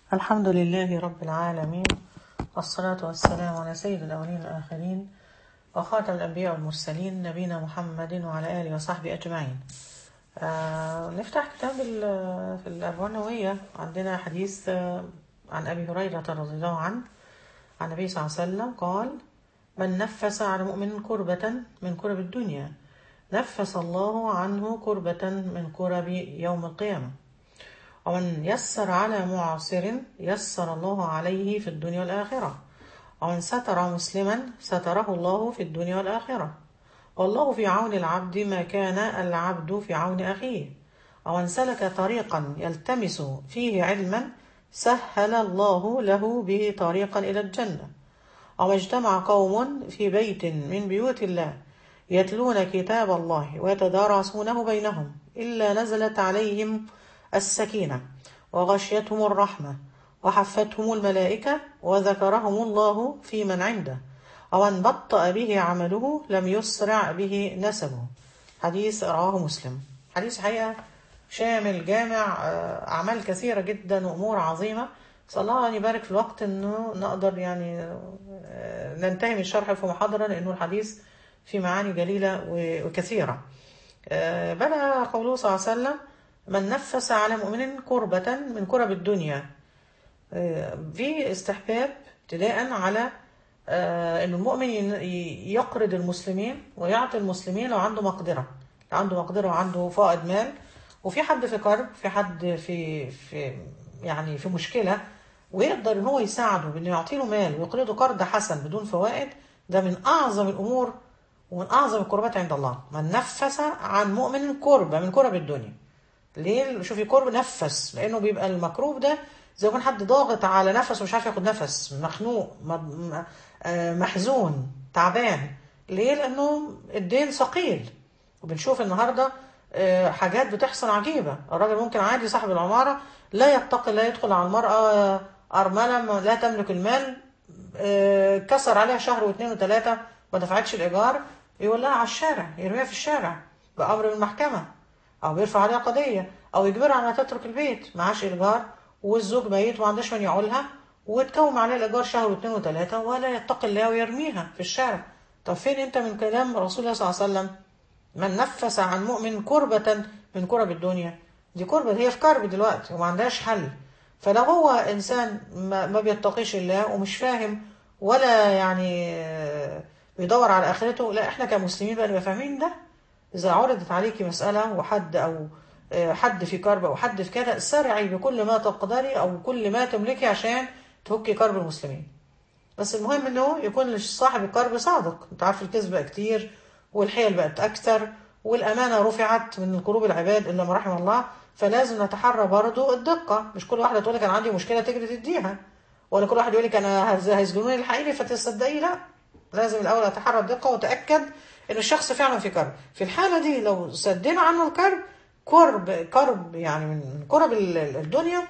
الحمد لله رب العالمين والصلاة والسلام على سيد الأولين والآخرين وخاتم الأنبياء والمرسلين نبينا محمد وعلى آله وصحبه أجمعين آه نفتح كتاب ال- في الأربعين النووية عندنا حديث آه عن أبي هريرة رضي الله عنه عن النبي صلى الله عليه وسلم قال من نفس على مؤمن كربة من كرب الدنيا نفس الله عنه كربة من كرب يوم القيامة ومن يسر على معسر يسر الله عليه في الدنيا والآخرة ومن ستر مسلما ستره الله في الدنيا والآخرة والله في عون العبد ما كان العبد في عون أخيه ومن سلك طريقا يلتمس فيه علما سهل الله له به طريقا إلى الجنة وما اجتمع قوم في بيت من بيوت الله يتلون كتاب الله ويتدارسونه بينهم إلا نزلت عليهم السكينة وغشيتهم الرحمة وحفتهم الملائكة وذكرهم الله في من عنده ومن بطأ به عمله لم يسرع به نسبه حديث رواه مسلم حديث حقيقة شامل جامع آه، أعمال كثيرة جدا وأمور عظيمة صلى الله أن يبارك في الوقت أنه نقدر يعني آه، ننتهي من الشرح في محاضرة لأنه الحديث في معاني جليلة و- وكثيرة آه، بدأ قوله صلى الله عليه وسلم من نفس على مؤمن كربة من كرب الدنيا آه، في استحباب ابتداء على آه، ان المؤمن ين- ي- يقرض المسلمين ويعطي المسلمين لو عنده مقدرة لو عنده مقدرة وعنده فائض مال وفي حد في كرب في حد في في يعني في مشكلة ويقدر ان هو يساعده بانه يعطي له مال ويقرضه قرض حسن بدون فوائد ده من اعظم الامور ومن اعظم القربات عند الله من نفس عن مؤمن كربة من كرب الدنيا ليه شوفي كرب نفس لانه بيبقى المكروب ده زي ما يكون حد ضاغط على نفس ومش عارف ياخد نفس مخنوق م- م- آه، محزون تعبان ليه لانه الدين ثقيل وبنشوف النهارده آه، حاجات بتحصل عجيبه الراجل ممكن عادي صاحب العماره لا يتقي لا يدخل على المراه ارمله ما- لا تملك المال آه، كسر عليها شهر واثنين وثلاثه ما دفعتش الايجار يقول لها على الشارع يرميها في الشارع بامر من المحكمه او بيرفع عليها قضيه او يجبرها على تترك البيت معاش ايجار والزوج ميت وما عندهاش من يعولها وتكوم عليها الايجار شهر واثنين وثلاثه ولا يتقي الله ويرميها في الشارع طب فين انت من كلام رسول الله صلى الله عليه وسلم من نفس عن مؤمن كربة من كرب الدنيا دي كربة هي في كرب دلوقتي وما عندهاش حل فلو هو إنسان ما, ما بيتقيش الله ومش فاهم ولا يعني آه، بيدور على آخرته لا إحنا كمسلمين بقى نبقى فاهمين ده إذا عرضت عليكي مسألة وحد أو آه، حد في كرب أو حد في كذا سارعي بكل ما تقدري أو كل ما تملكي عشان تفكي كرب المسلمين بس المهم انه يكون صاحب القرب صادق انت عارف الكذب بقى كتير والحيل بقت اكتر والامانه رفعت من قلوب العباد الا ما رحم الله فلازم نتحرى برضو الدقه مش كل واحده تقول لك انا عندي مشكله تجري تديها ولا كل واحد يقول لك انا هز- هيسجنوني الحقيقي فتصدقي لا لازم الاول اتحرى الدقه واتاكد ان الشخص فعلا في كرب في الحاله دي لو سدينا عنه الكرب كرب كرب يعني من من كرب ال- ال- الدنيا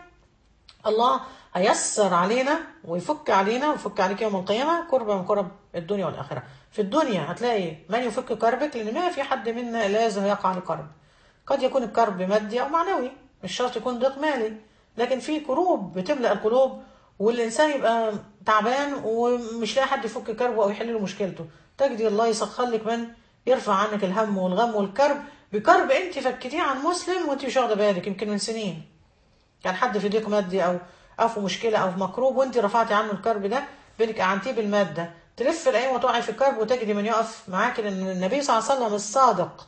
الله هيسر علينا ويفك علينا ويفك عليك يوم القيامة كربة من كرب الدنيا والآخرة في الدنيا هتلاقي من يفك كربك لأن ما في حد منا لازم يقع لكرب قد يكون الكرب مادي أو معنوي مش شرط يكون ضيق مالي لكن في كروب بتملأ القلوب والإنسان يبقى تعبان ومش لاقي حد يفك كربه أو يحل له مشكلته تجدي الله يسخر لك من يرفع عنك الهم والغم والكرب بكرب انت فكتيه عن مسلم وانت مش واخده بالك يمكن من سنين كان حد في ضيق مادي او او في مشكله او في مكروب وانت رفعتي عنه الكرب ده بانك اعنتيه بالماده تلف الايام وتقعي في الكرب وتجدي من يقف معاك لان النبي صلى الله عليه وسلم الصادق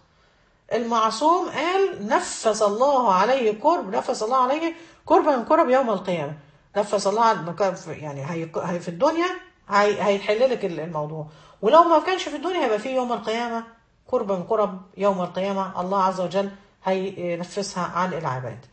المعصوم قال نفس الله عليه كرب نفس الله عليه كرب من كرب يوم القيامه نفس الله على يعني هي هي في الدنيا هي هيحل لك الموضوع ولو ما كانش في الدنيا هيبقى في يوم القيامه كرب من كرب يوم القيامه الله عز وجل هينفسها عن العباد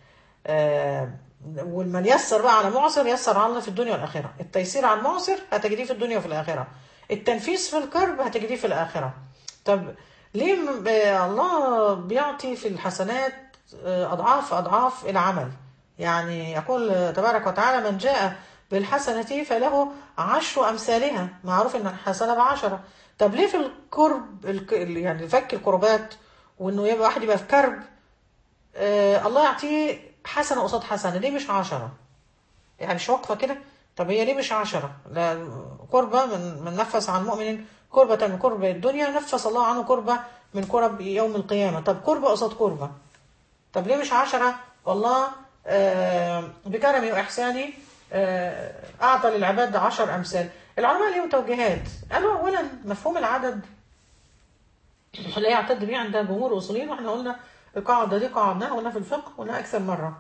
آه، والمن يسر بقى على معسر يسر على الله في الدنيا والآخرة التيسير على المعسر هتجديه في الدنيا وفي الآخرة التنفيس في الكرب هتجديه في الآخرة طب ليه م- آه، الله بيعطي في الحسنات آه، أضعاف أضعاف العمل يعني يقول تبارك وتعالى من جاء بالحسنة فله عشر أمثالها معروف إن الحسنة بعشرة طب ليه في الكرب الك- يعني فك الكربات وإنه يبقى واحد يبقى في كرب آه الله يعطيه حسنة قصاد حسنة ليه مش عشرة يعني مش واقفة كده طب هي ليه مش عشرة لا قربة من, من نفس عن مؤمن قربة من قرب الدنيا نفس الله عنه قربة من قرب يوم القيامة طب قربة قصاد قربة طب ليه مش عشرة والله آه بكرمي وإحساني آه أعطى للعباد عشر أمثال العلماء ليهم توجيهات قالوا أولا مفهوم العدد لا يعتد به عند جمهور الأصوليين واحنا قلنا القاعدة دي قاعدناها قلنا في الفقه قلنا أكثر مرة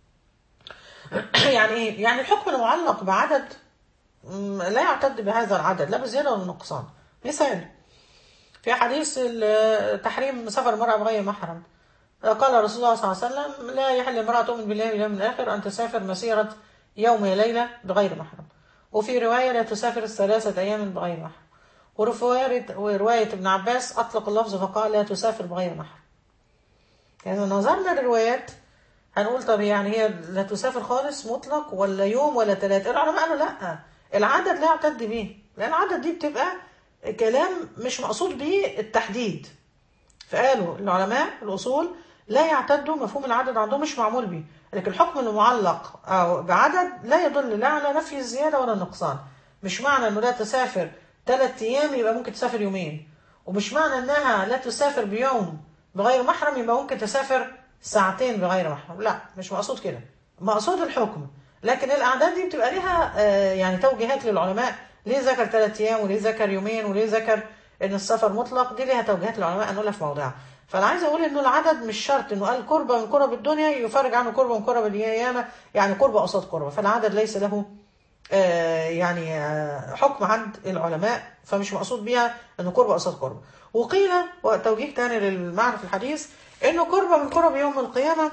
يعني ايه؟ يعني الحكم المعلق بعدد م، لا يعتد بهذا العدد لا بزيادة ولا نقصان مثال في حديث ال- تحريم سفر المرأة بغير محرم قال رسول الله صلى الله عليه وسلم لا يحل امرأة تؤمن بالله واليوم الآخر أن تسافر مسيرة يوم وليلة بغير محرم وفي رواية لا تسافر ثلاثة أيام بغير محرم ورواية ورواية ابن عباس أطلق اللفظ فقال لا تسافر بغير محرم يعني نظرنا للروايات هنقول طب يعني هي لا تسافر خالص مطلق ولا يوم ولا ثلاثة العلماء قالوا لا العدد لا يعتد به لأن العدد دي بتبقى كلام مش مقصود به التحديد فقالوا العلماء الأصول لا يعتدوا مفهوم العدد عندهم مش معمول به لكن الحكم المعلق أو بعدد لا يدل لا على نفي الزيادة ولا النقصان مش معنى أنه لا تسافر ثلاث أيام يبقى ممكن تسافر يومين ومش معنى أنها لا تسافر بيوم بغير محرم يبقى ممكن تسافر ساعتين بغير محرم لا مش مقصود كده مقصود الحكم لكن الأعداد دي بتبقى ليها آه، يعني توجيهات للعلماء ليه ذكر ثلاث أيام وليه ذكر يومين وليه ذكر ان السفر مطلق دي ليها توجيهات العلماء هنقولها في موضعها فانا عايزه اقول انه العدد مش شرط انه قال قربه من قرب الدنيا يفرج عنه قربه من قرب القيامه يعني قربه قصاد قربه فالعدد ليس له آه، يعني آه، حكم عند العلماء فمش مقصود بيها انه قربه قصاد قربه وقيل وتوجيه تاني للمعنى في الحديث انه قربه من قرب يوم القيامه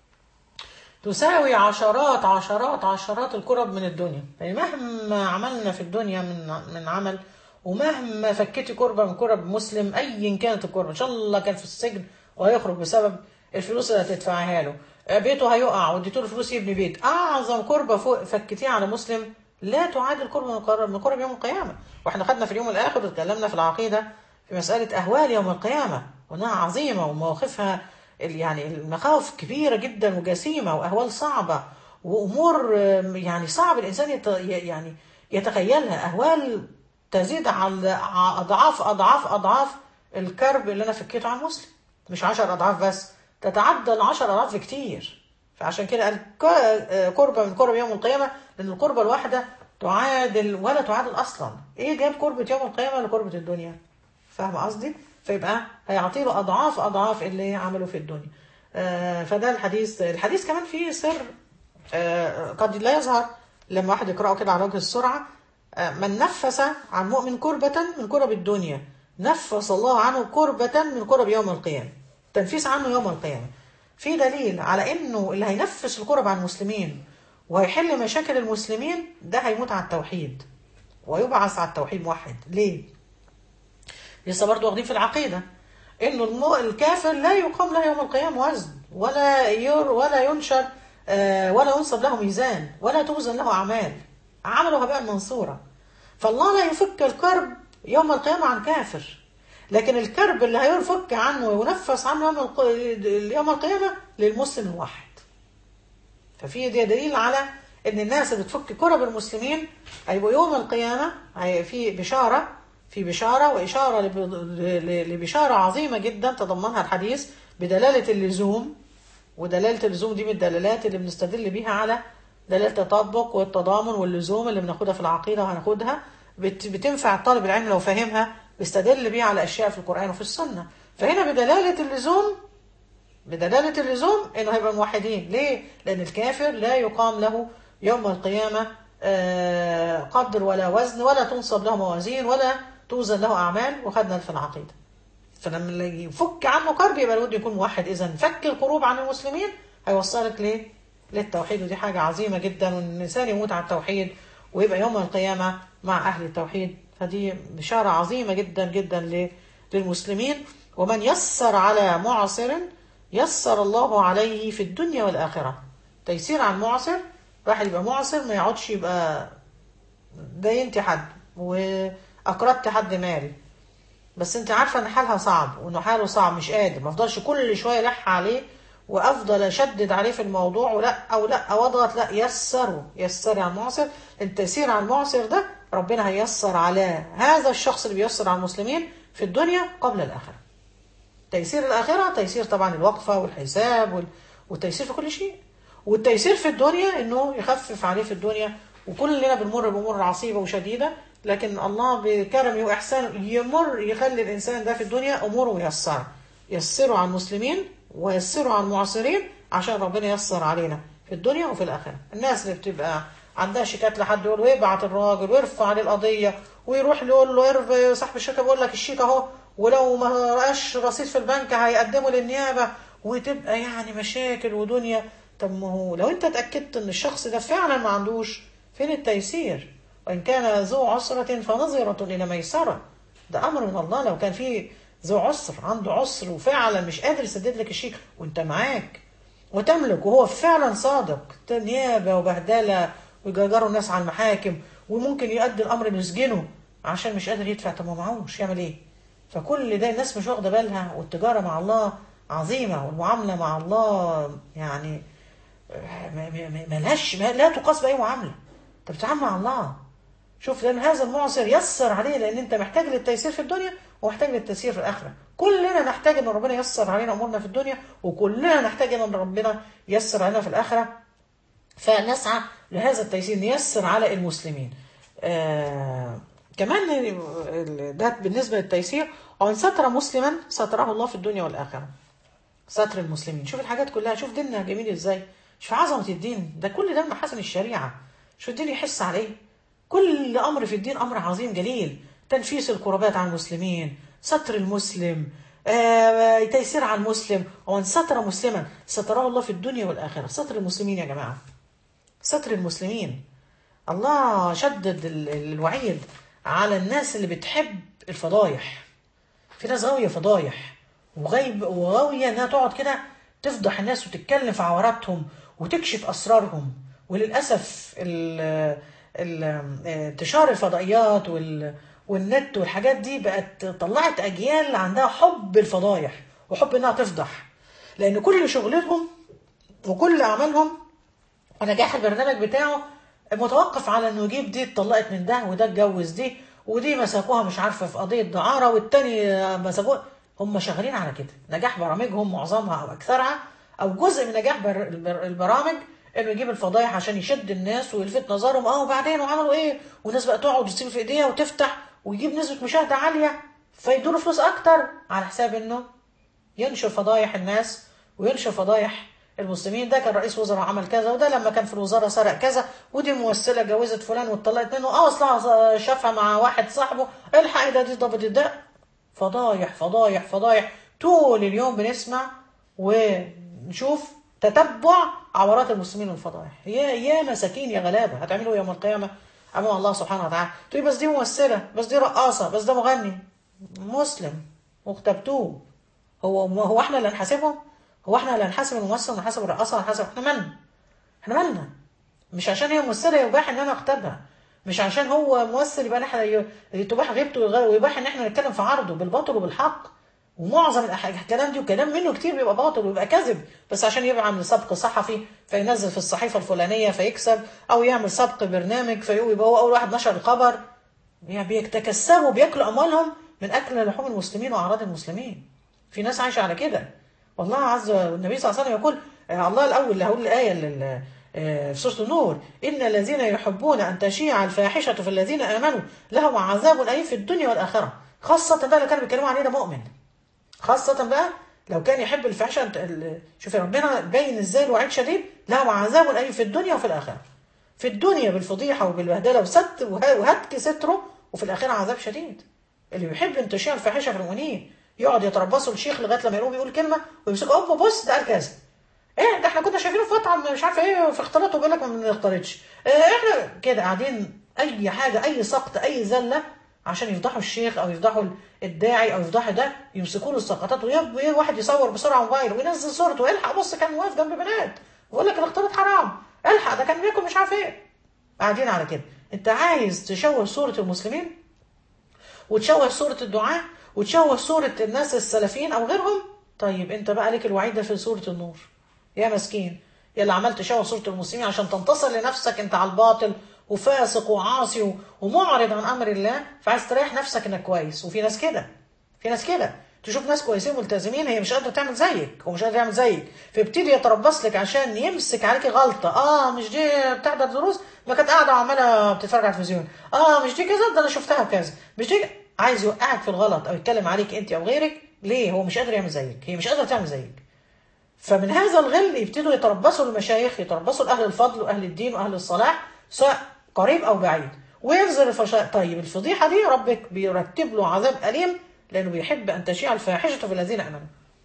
تساوي عشرات عشرات عشرات الكرب من الدنيا يعني مهما عملنا في الدنيا من من عمل ومهما فكيتي كربة من كرب مسلم أيا كانت الكربة إن شاء الله كان في السجن وهيخرج بسبب الفلوس اللي هتدفعها له بيته هيقع واديته له فلوس يبني بيت أعظم كربة فوق فكتيها على مسلم لا تعادل كربة من كرب من كرب يوم القيامة واحنا خدنا في اليوم الآخر واتكلمنا في العقيدة في مسألة أهوال يوم القيامة وإنها عظيمة ومواقفها ال- يعني المخاوف كبيرة جدا وجسيمة وأهوال صعبة وأمور آم، يعني صعب الإنسان يت يعني يتخيلها أهوال تزيد على ع- أضعاف أضعاف أضعاف الكرب اللي أنا فكيته عن مسلم مش عشر أضعاف بس تتعدى العشر أضعاف كتير فعشان كده قال ك- آه، قربة من قرب يوم القيامة لأن القربة الواحدة تعادل ولا تعادل أصلا إيه جاب قربة يوم القيامة لقربة الدنيا فاهم قصدي؟ فيبقى هيعطي له اضعاف اضعاف اللي عمله في الدنيا. آه فده الحديث، الحديث كمان فيه سر آه قد لا يظهر لما واحد يقراه كده على وجه السرعه آه من نفس عن مؤمن كربة من كرب الدنيا نفس الله عنه كربة من كرب يوم القيامة. تنفيس عنه يوم القيامة. في دليل على انه اللي هينفس الكرب عن المسلمين وهيحل مشاكل المسلمين ده هيموت على التوحيد ويبعث على التوحيد موحد. ليه؟ لسه برضه واخدين في العقيدة انه المو... الكافر لا يقام له يوم القيامة وزن ولا ير ولا ينشر آه ولا ينصب له ميزان ولا توزن له اعمال عمله هباء منصورا فالله لا يفك الكرب يوم القيامة عن كافر لكن الكرب اللي هيفك عنه وينفس عنه يوم الق... يوم القيامة للمسلم الواحد ففي دي دليل على ان الناس اللي بتفك كرب المسلمين هيبقوا يوم القيامه هي في بشاره في بشاره واشاره لب- ل- لبشاره عظيمه جدا تضمنها الحديث بدلاله اللزوم ودلاله اللزوم دي من الدلالات اللي بنستدل بيها على دلاله التطبق والتضامن واللزوم اللي بناخدها في العقيده وهناخدها بت- بتنفع الطالب العلم لو فاهمها بيستدل بيها على اشياء في القران وفي السنه فهنا بدلاله اللزوم بدلالة اللزوم انه هيبقى موحدين ليه؟ لان الكافر لا يقام له يوم القيامة آه، قدر ولا وزن ولا تنصب له موازين ولا توزن له اعمال وخدنا في العقيدة فلما اللي يفك عنه قرب يبقى لابد يكون موحد اذا فك القروب عن المسلمين هيوصلك ليه؟ للتوحيد ودي حاجة عظيمة جدا وان الانسان يموت على التوحيد ويبقى يوم القيامة مع اهل التوحيد فدي بشارة عظيمة جدا جدا ل- للمسلمين ومن يسر على معسر يسر الله عليه في الدنيا والآخرة تيسير عن معسر واحد يبقى معسر ما يقعدش يبقى داينت حد وأقرضت حد مال بس انت عارفة ان حالها صعب وانه حاله صعب مش قادر ما افضلش كل شوية لح عليه وافضل اشدد عليه في الموضوع ولا او لا واضغط لا يسروا يسري على المعسر التيسير على المعسر ده ربنا هيسر على هذا الشخص اللي بيسر على المسلمين في الدنيا قبل الاخره تيسير الآخرة تيسير طبعا الوقفة والحساب وال... والتيسير في كل شيء والتيسير في الدنيا انه يخفف عليه في الدنيا وكلنا بنمر بامور عصيبه وشديده لكن الله بكرمه واحسانه يمر يخلي الانسان ده في الدنيا اموره ميسره يسروا على المسلمين ويسروا على المعاصرين عشان ربنا ييسر علينا في الدنيا وفي الاخره الناس اللي بتبقى عندها شيكات لحد يقول ويبعت الراجل ويرفع عليه القضيه ويروح يقول له ارف صاحب الشركه بيقول لك الشيك اهو ولو ما لقاش رصيد في البنك هيقدمه للنيابه وتبقى يعني مشاكل ودنيا طب ما هو لو انت اتاكدت ان الشخص ده فعلا ما عندوش فين التيسير وان كان ذو عسره فنظره الى ميسره ده امر من الله لو كان في ذو عسر عنده عسر وفعلا مش قادر يسدد لك الشيك وانت معاك وتملك وهو فعلا صادق نيابه وبهدله ويجرجروا الناس على المحاكم وممكن يؤدي الامر ليسجنه عشان مش قادر يدفع طب ما معهوش يعمل ايه؟ فكل ده الناس مش واخده بالها والتجاره مع الله عظيمه والمعامله مع الله يعني ملهاش لا تقاس باي معامله انت بتتعامل مع الله شوف لان هذا المعسر يسر عليه لان انت محتاج للتيسير في الدنيا ومحتاج للتيسير في الاخره كلنا نحتاج ان ربنا ييسر علينا امورنا في الدنيا وكلنا نحتاج ان ربنا ييسر علينا في الاخره فنسعى لهذا التيسير نيسر على المسلمين آه كمان ده بالنسبه للتيسير وان ستر مسلما ستره الله في الدنيا والاخره ستر المسلمين شوف الحاجات كلها شوف ديننا جميل ازاي شوف عظمه الدين ده كل ده من محاسن الشريعه شوف الدين يحس عليه كل امر في الدين امر عظيم جليل تنفيس الكربات عن المسلمين ستر المسلم آه، تيسير على المسلم ومن ستر مسلما ستره الله في الدنيا والاخره ستر المسلمين يا جماعه ستر المسلمين الله شدد الوعيد على الناس اللي بتحب الفضايح في ناس غاويه فضايح وغايب وغاويه انها تقعد كده تفضح الناس وتتكلم في عوراتهم وتكشف اسرارهم وللاسف انتشار الفضائيات وال والنت والحاجات دي بقت طلعت اجيال عندها حب الفضايح وحب انها تفضح لان كل شغلتهم وكل اعمالهم ونجاح البرنامج بتاعه متوقف على انه يجيب دي اتطلقت من ده وده اتجوز دي ودي مسكوها مش عارفه في قضيه دعاره والتاني مسكوها هم شغالين على كده نجاح برامجهم معظمها او اكثرها او جزء من نجاح البرامج انه يجيب الفضايح عشان يشد الناس ويلفت نظرهم اه وبعدين وعملوا ايه والناس بقى تقعد وتسيب في ايديها وتفتح ويجيب نسبه مشاهده عاليه فيدوا فلوس اكتر على حساب انه ينشر فضايح الناس وينشر فضايح المسلمين ده كان رئيس وزراء عمل كذا وده لما كان في الوزاره سرق كذا ودي ممثله جوزت فلان واتطلقت منه اه اصلا شافها مع واحد صاحبه الحق ده دي ضبط ده فضايح فضايح فضايح طول اليوم بنسمع ونشوف تتبع عورات المسلمين والفضائح يا يا مساكين يا غلابه هتعملوا يوم القيامه امام الله سبحانه وتعالى تقول بس دي ممثله بس دي رقاصه بس ده مغني مسلم مختبتوه هو هو احنا اللي هنحاسبهم هو احنا اللي هنحاسب الممثل ونحاسب الرقاصه ونحاسب احنا مالنا احنا مالنا مش عشان هي ممثله يباح ان انا اغتابها مش عشان هو ممثل يبقى احنا تباح غيبته ويباح ان احنا نتكلم في عرضه بالباطل وبالحق ومعظم الكلام دي وكلام منه كتير بيبقى باطل ويبقى كذب بس عشان يعمل سبق صحفي فينزل في الصحيفه الفلانيه فيكسب او يعمل سبق برنامج فيبقى هو اول واحد نشر الخبر يعني بيتكسبوا بياكلوا اموالهم من اكل لحوم المسلمين واعراض المسلمين في ناس عايشه على كده والله عز وجل النبي صلى الله عليه وسلم يقول الله الاول اللي هقول الايه اللي في سوره النور ان الذين يحبون ان تشيع الفاحشه في الذين امنوا لهم عذاب اليم في الدنيا والاخره خاصه بقى لو كانوا بيتكلموا عليه ده مؤمن خاصه بقى لو كان يحب الفاحشه شوف ربنا بين ازاي الوعيد شديد لهم عذاب اليم في الدنيا وفي الاخره في الدنيا بالفضيحه وبالبهدله وست وهتك ستره وفي الاخره عذاب شديد اللي بيحب انتشار الفاحشه في المؤمنين يقعد يتربصوا الشيخ لغايه لما يقوم يقول كلمه ويمسكوا امه بص ده قال كذا ايه ده احنا كنا شايفينه في مطعم مش عارفه ايه في اختلاط وبيقول لك ما بنختلطش إيه احنا كده قاعدين اي حاجه اي سقط اي زله عشان يفضحوا الشيخ او يفضحوا الداعي او يفضحوا ده يمسكوا له السقطات ويبقى واحد يصور بسرعه موبايل وينزل صورته الحق بص كان واقف جنب بنات ويقول لك الاختلاط حرام الحق ده كان بياكل مش عارف ايه قاعدين على كده انت عايز تشوه صوره المسلمين وتشوه صوره الدعاه وتشوه صورة الناس السلفيين أو غيرهم طيب أنت بقى لك الوعيد ده في سورة النور يا مسكين يا اللي عملت شوه صوره المسلمين عشان تنتصر لنفسك انت على الباطل وفاسق وعاصي و- ومعرض عن امر الله فعايز تريح نفسك انك كويس وفي ناس كده في ناس كده تشوف ناس كويسين ملتزمين هي مش قادره تعمل زيك ومش قادره تعمل زيك فيبتدي يتربص لك عشان يمسك عليكي غلطه اه مش دي بتحضر دروس ما كانت قاعده وعماله بتتفرج على التلفزيون اه مش دي كذا ده انا شفتها كذا مش دي عايز يوقعك في الغلط او يتكلم عليك انت او غيرك ليه هو مش قادر يعمل زيك هي مش قادره تعمل زيك فمن هذا الغل يبتدوا يتربصوا المشايخ يتربصوا لأهل الفضل وأهل الدين وأهل الصلاح سواء قريب أو بعيد وينزل الفشاء طيب الفضيحة دي ربك بيرتب له عذاب أليم لأنه بيحب أن تشيع الفاحشة في الذين آمنوا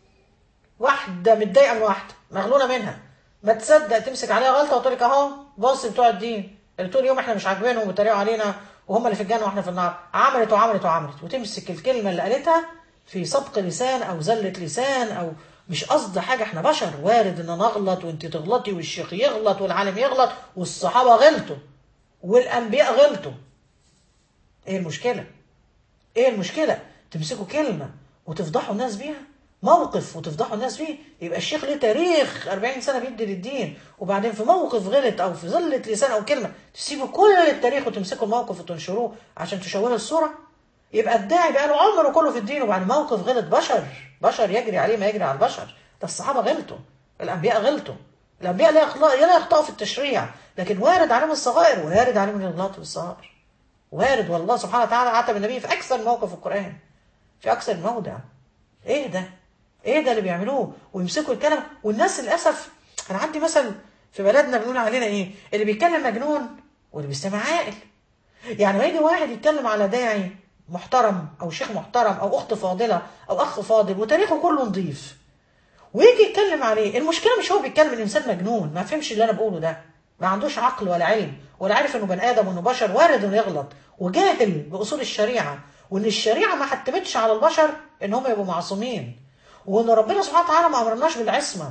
واحدة متضايقة من واحدة مغلولة منها ما تصدق تمسك عليها غلطة وتقول لك أهو بص بتوع الدين اللي طول اليوم احنا مش عاجبينهم وبيتريقوا علينا وهم اللي في الجنة واحنا في النار عملت وعملت وعملت وتمسك الكلمة اللي قالتها في سبق لسان أو زلة لسان أو مش قصد حاجة احنا بشر وارد ان نغلط وانت تغلطي والشيخ يغلط والعالم يغلط والصحابة غلطوا والأنبياء غلطوا ايه المشكلة؟ ايه المشكلة؟ تمسكوا كلمة وتفضحوا الناس بيها موقف وتفضحوا الناس بيه يبقى الشيخ ليه تاريخ 40 سنة بيدي للدين وبعدين في موقف غلط او في زلة لسان او كلمة تسيبوا كل التاريخ وتمسكوا الموقف وتنشروه عشان تشوهوا الصورة يبقى الداعي بقى له عمره كله في الدين وبعد موقف غلط بشر بشر يجري عليه ما يجري على البشر ده الصحابة غلطوا الأنبياء غلطوا الأنبياء لا يخطئوا لا يخطئوا في التشريع لكن وارد عليهم الصغائر وارد عليهم الغلط في الصغائر وارد والله سبحانه وتعالى عاتب النبي في أكثر موقف في القرآن في أكثر موضع إيه ده؟ إيه ده اللي بيعملوه؟ ويمسكوا الكلام والناس للأسف أنا عندي مثل في بلدنا بنقول علينا إيه؟ اللي بيتكلم مجنون واللي بيستمع عاقل يعني ما يجي واحد يتكلم على داعي محترم او شيخ محترم او اخت فاضله او اخ فاضل وتاريخه كله نظيف ويجي يتكلم عليه المشكله مش هو بيتكلم الانسان مجنون ما فهمش اللي انا بقوله ده ما عندوش عقل ولا علم ولا عارف انه بني ادم وانه بشر وارد انه يغلط وجاهل باصول الشريعه وان الشريعه ما حتمتش على البشر ان هم يبقوا معصومين وان ربنا سبحانه وتعالى ما امرناش بالعصمه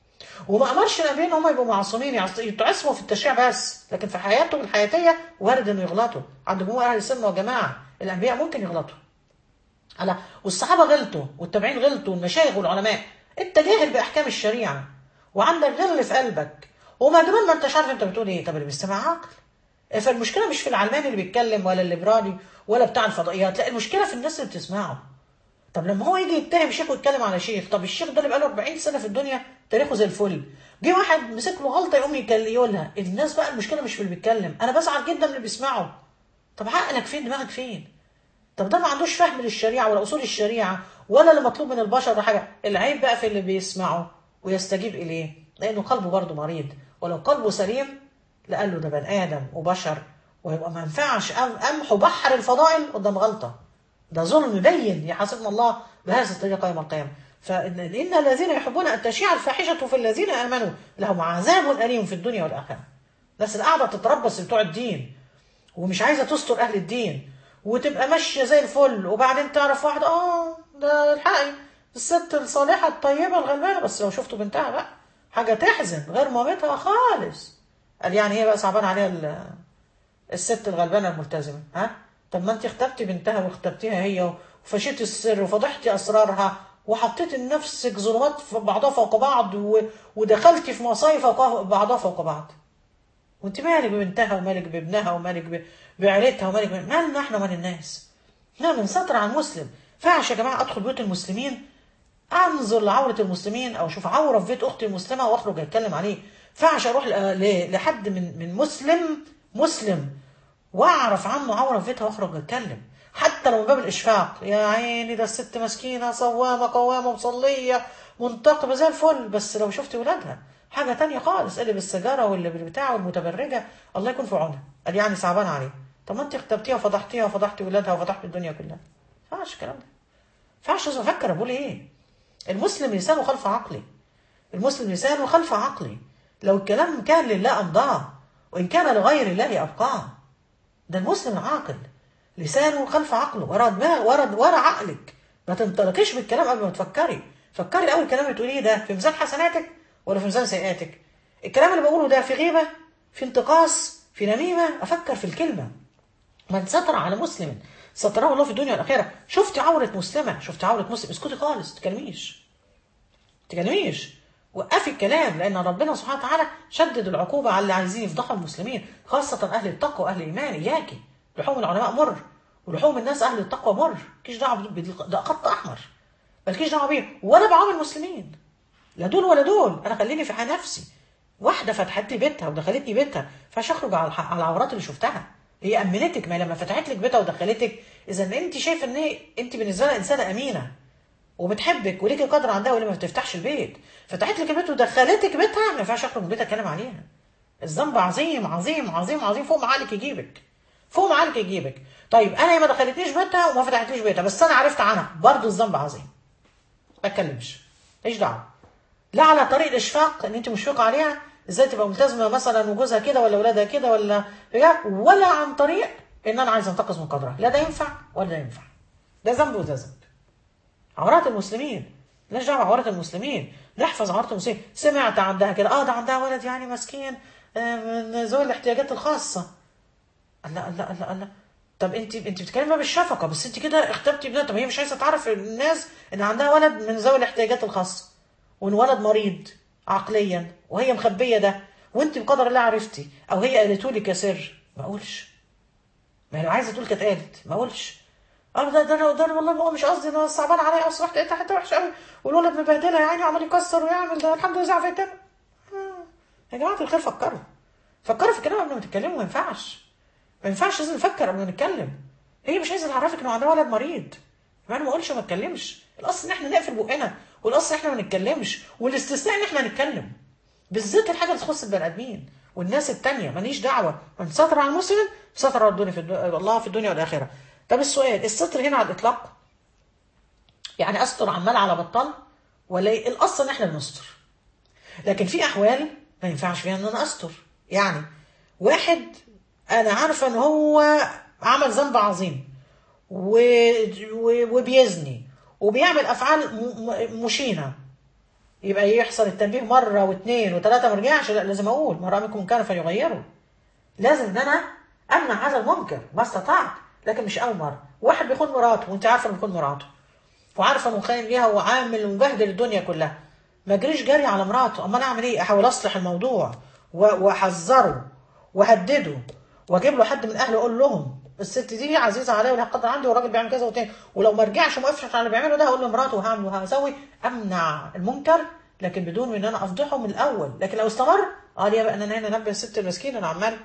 وما امرش الانبياء ان هم يبقوا معصومين يعص- يتعصموا في التشريع بس لكن في حياتهم الحياتيه وارد انه يغلطوا عند جمهور اهل السنه والجماعه الانبياء ممكن يغلطوا على والصحابه غلطوا والتابعين غلطوا والمشايخ والعلماء انت جاهل باحكام الشريعه وعندك غل في قلبك ومجنون ما انتش عارف انت بتقول ايه طب اللي بيستمع عقل فالمشكله مش في العلماني اللي بيتكلم ولا الليبرالي ولا بتاع الفضائيات لا المشكله في الناس اللي بتسمعه طب لما هو يجي يتهم شيخ ويتكلم على شيخ طب الشيخ ده اللي بقاله 40 سنه في الدنيا تاريخه زي الفل جه واحد مسك له غلطه يقوم يكل- يقولها الناس بقى المشكله مش في اللي بيتكلم انا بزعل جدا من اللي بيسمعه طب عقلك فين دماغك فين طب ده ما عندوش فهم للشريعه ولا اصول الشريعه ولا اللي مطلوب من البشر ولا حاجه العيب بقى في اللي بيسمعه ويستجيب اليه لانه قلبه برضه مريض ولو قلبه سليم لقال له ده بني ادم وبشر ويبقى ما ينفعش أم- امحو بحر الفضائل قدام غلطه ده ظلم بين يحاسبنا الله بهذه الطريقه يوم القيامه فإن إن الذين يحبون أن تشيع الفاحشة في الذين آمنوا لهم عذاب أليم في الدنيا والآخرة الناس اللي قاعدة تتربص بتوع الدين ومش عايزة تستر أهل الدين وتبقى ماشية زي الفل وبعدين تعرف واحدة آه ده الحقي الست الصالحة الطيبة الغلبانة بس لو شفتوا بنتها بقى حاجة تحزن غير مامتها خالص قال يعني هي بقى صعبان عليها ال- الست الغلبانه الملتزمه ها طب ما انت اختبتي بنتها واختبتيها هي وفشيتي السر وفضحتي اسرارها وحطيتي لنفسك ظلمات في بعضها فوق بعض و... ودخلتي في مصايب فوق بعضها فوق بعض وانت مالك ببنتها ومالك بابنها ومالك ب... بعيلتها ومالك ب... مالنا احنا ومال الناس احنا بنسيطر على المسلم فعش يا جماعه ادخل بيوت المسلمين انظر لعوره المسلمين او اشوف عوره في بيت اختي المسلمه واخرج اتكلم عليه فعش اروح ل- ل- لحد من من مسلم مسلم واعرف عنه عوره في بيتها واخرج اتكلم حتى لو من باب الاشفاق يا عيني ده الست مسكينه صوامه قوامه مصليه منتقبه زي الفل بس لو شفت ولادها حاجه تانية خالص اللي بالسجاره واللي بالبتاع والمتبرجه الله يكون في عونها قال يعني صعبان عليه طب ما انت اختبتيها وفضحتيها وفضحتي ولادها وفضحتي الدنيا كلها ما ينفعش الكلام ده ما ينفعش لازم افكر بقول ايه المسلم لسانه خلف عقلي المسلم لسانه خلف عقلي لو الكلام كان لله امضاه وان كان لغير الله ابقاه ده المسلم العاقل لسانه خلف عقله ورا دماغ ورا ورا عقلك ما تنطلقيش بالكلام قبل ما تفكري فكري الاول الكلام اللي تقوليه ده في ميزان حسناتك ولا في ميزان سيئاتك الكلام اللي بقوله ده في غيبه في انتقاص في نميمه افكر في الكلمه من ستر على مسلم ستره الله في الدنيا والاخره شفتي عوره مسلمه شفتي عوره مسلم اسكتي خالص ما تكلميش تكلميش وقفي الكلام لان ربنا سبحانه وتعالى شدد العقوبه على اللي عايزين يفضحوا المسلمين خاصه اهل التقوى واهل الايمان اياكي لحوم العلماء مر ولحوم الناس اهل التقوى مر مالكيش دعوه بال- ده خط احمر مالكيش دعوه بيه ولا بعوام المسلمين لا دول ولا دول انا خليني في حال نفسي واحده فتحت لي بيتها ودخلتني بيتها فاش اخرج على الح- على العورات اللي شفتها هي امنتك ما لما فتحت لك بيتها ودخلتك اذا انت شايفه ان هي- انت بالنسبه لها انسانه امينه وبتحبك وليكي قدر عندها واللي ما بتفتحش البيت فتحت لك البيت ودخلتك بيتها ما ينفعش اخرج من بيتها اتكلم عليها الذنب عظيم عظيم عظيم عظيم فوق معالك يجيبك فوق معالك يجيبك طيب انا هي ما دخلتنيش بيتها وما فتحتليش بيتها بس انا عرفت عنها برضه الذنب عظيم ما اتكلمش ايش دعوه لا على طريق الاشفاق ان انت مشفقه عليها ازاي تبقى ملتزمه مثلا وجوزها كده ولا اولادها كده ولا ولا عن طريق ان انا عايز انتقص من قدرها لا ده ينفع ولا ده ينفع ده ذنب وده ذنب عورات المسلمين مالناش دعوه بعورات المسلمين نحفظ عورات المسلمين سمعت عندها كده اه ده عندها ولد يعني مسكين آه، من ذوي الاحتياجات الخاصه الله الله الله الله طب انت انت بتتكلمي بالشفقه بس انت كده اخترتي ابنها طب هي مش عايزه تعرف الناس ان عندها ولد من ذوي الاحتياجات الخاصه وان ولد مريض عقليا وهي مخبيه ده وانت بقدر الله عرفتي او هي قالته لك يا سر ما اقولش ما هي لو عايزه تقول كانت قالت ما اقولش اه ده ده ده أنا والله ما هو مش قصدي انا صعبان عليا اصبحت لقيتها حته وحشه قوي والولد مبهدلها يعني عمال يكسر ويعمل ده الحمد لله زعفت آه. يا جماعه الخير فكروا فكروا في الكلام قبل ما تتكلموا ما ينفعش ما ينفعش لازم نفكر قبل ما نتكلم هي مش عايزه تعرفك انه عندها ولد مريض ما انا ما اقولش ما اتكلمش الاصل ان احنا نقفل بقنا والاصل ان احنا ما نتكلمش والاستثناء ان احنا نتكلم بالذات الحاجه اللي تخص البني ادمين والناس التانية ماليش دعوه من ستر على المسلم ستر على الدنيا في الدنيا الله في الدنيا والاخره طب السؤال الستر هنا على الاطلاق يعني استر عمال على بطال ولا إيه؟ الاصل ان احنا بنستر لكن في احوال ما ينفعش فيها ان انا استر يعني واحد انا عارفه ان هو عمل ذنب عظيم و... و... وبيزني وبيعمل افعال م... م- مشينه يبقى يحصل التنبيه مره واثنين وثلاثه ما رجعش لا لازم اقول من راى منكم منكرا فليغيره لازم ان انا امنع هذا المنكر ما استطعت لكن مش اول مره واحد بيخون مراته وانت عارفه انه بيخون مراته وعارفه انه خاين ليها وعامل ومبهدل الدنيا كلها ما اجريش جري على مراته امال اعمل ايه احاول اصلح الموضوع و- واحذره وهدده واجيب له حد من اهله اقول لهم الست دي عزيزه عليا ولها قدر عندي والراجل بيعمل كذا وتاني ولو ما رجعش وما وقفش على اللي بيعمله ده هقول لمراته وهعمل وهسوي امنع المنكر لكن بدون ان انا افضحه من الاول لكن لو استمر اه ليه بقى ان انا هنا انبه الست المسكينه انا عمال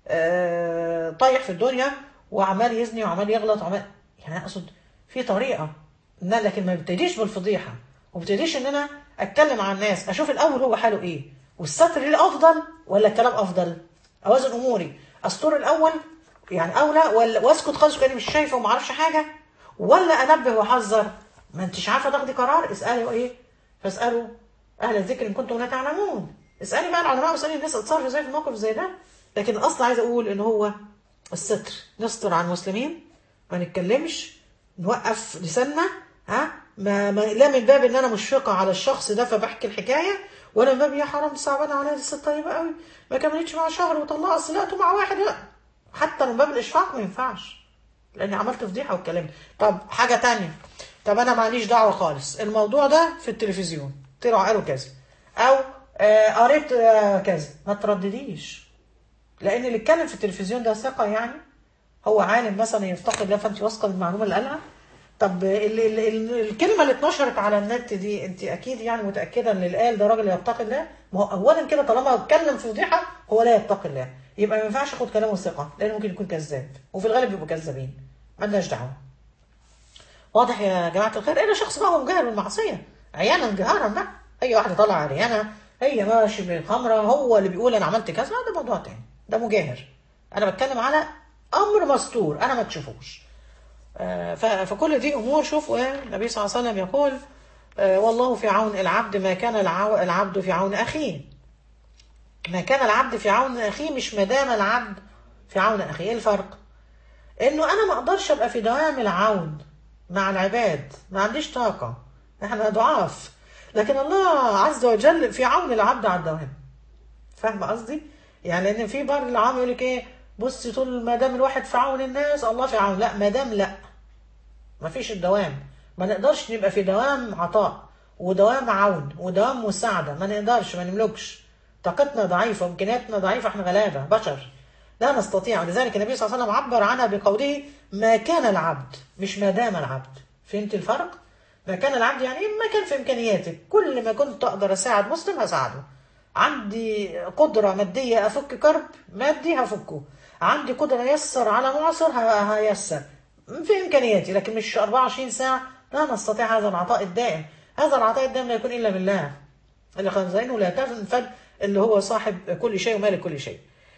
آه طايح في الدنيا وعمال يزني وعمال يغلط وعمال يعني اقصد في طريقه ان أنا- لكن ما ببتديش بالفضيحه وما ببتديش ان انا اتكلم عن الناس اشوف الاول هو حاله ايه والستر ليه افضل ولا الكلام افضل اوازن اموري استر الاول يعني اولى ولا واسكت خالص كاني مش شايفه وما اعرفش حاجه ولا انبه واحذر ما انتش عارفه تاخدي قرار اسالي ايه فاسالوا اهل الذكر ان كنتم لا تعلمون اسالي بقى العلماء واسالي الناس اتصرفوا ازاي في موقف زي ده لكن الاصل عايز اقول ان هو الستر نستر على المسلمين ما نتكلمش نوقف لساننا ها ما, ما لا من باب ان انا مشفقه على الشخص ده فبحكي الحكايه ولا من باب يا حرام صعبانه عليا دي ست طيبه قوي ما كملتش مع شهر وطلعت صلقته مع واحد لا. حتى من باب الاشفاق ما ينفعش لاني عملت فضيحه واتكلمت طب حاجه تانية طب انا معليش دعوه خالص الموضوع ده في التلفزيون طلعوا قالوا كذا او آه قريت آه كذا ما تردديش لان اللي اتكلم في التلفزيون ده ثقه يعني هو عالم مثلا يفتقد الله فانت واثقه بالمعلومه اللي قالها طب ال ال ال الكلمه اللي اتنشرت على النت دي انت اكيد يعني متاكده ان اللي قال ده راجل يتقي الله ما هو اولا كده طالما اتكلم في فضيحه هو لا يتقي الله يبقى ما ينفعش اخد كلامه ثقه لانه ممكن يكون كذاب وفي الغالب بيبقوا كذابين مالناش دعوه واضح يا جماعه الخير الا شخص بقى هو مجاهر بالمعصيه عيانا جهارا بقى اي واحده طالعه عريانه هي ماشي بالخمره هو اللي بيقول انا عملت كذا ده موضوع تاني ده مجاهر انا بتكلم على امر مستور انا ما تشوفوش آه، ف- فكل دي امور شوفوا ايه النبي صلى الله عليه وسلم يقول آه، والله في عون العبد ما كان العو- العبد في عون اخيه ما كان العبد في عون اخيه مش ما دام العبد في عون اخيه ايه الفرق انه انا ما اقدرش ابقى في دوام العون مع العباد ما عنديش طاقه احنا ضعاف لكن الله عز وجل في عون العبد على الدوام فاهمه قصدي يعني لان في بعض العام يقول لك ايه بصي طول ما دام الواحد في عون الناس الله في عون لا ما دام لا ما فيش الدوام ما نقدرش نبقى في دوام عطاء ودوام عون ودوام مساعده ما نقدرش ما نملكش طاقتنا ضعيفه وامكانياتنا ضعيفه احنا غلابه بشر لا نستطيع ولذلك النبي صلى الله عليه وسلم عبر عنها بقوله ما كان العبد مش ما دام العبد فهمت الفرق؟ ما كان العبد يعني ما كان في امكانياتك كل ما كنت اقدر اساعد مسلم هساعده عندي قدره ماديه افك كرب مادي هفكه عندي قدره يسر على معسر ه- هيسر في امكانياتي لكن مش 24 ساعه لا نستطيع هذا العطاء الدائم هذا العطاء الدائم لا يكون الا بالله اللي خزينه لا تنفد اللي هو صاحب كل شيء ومالك كل شيء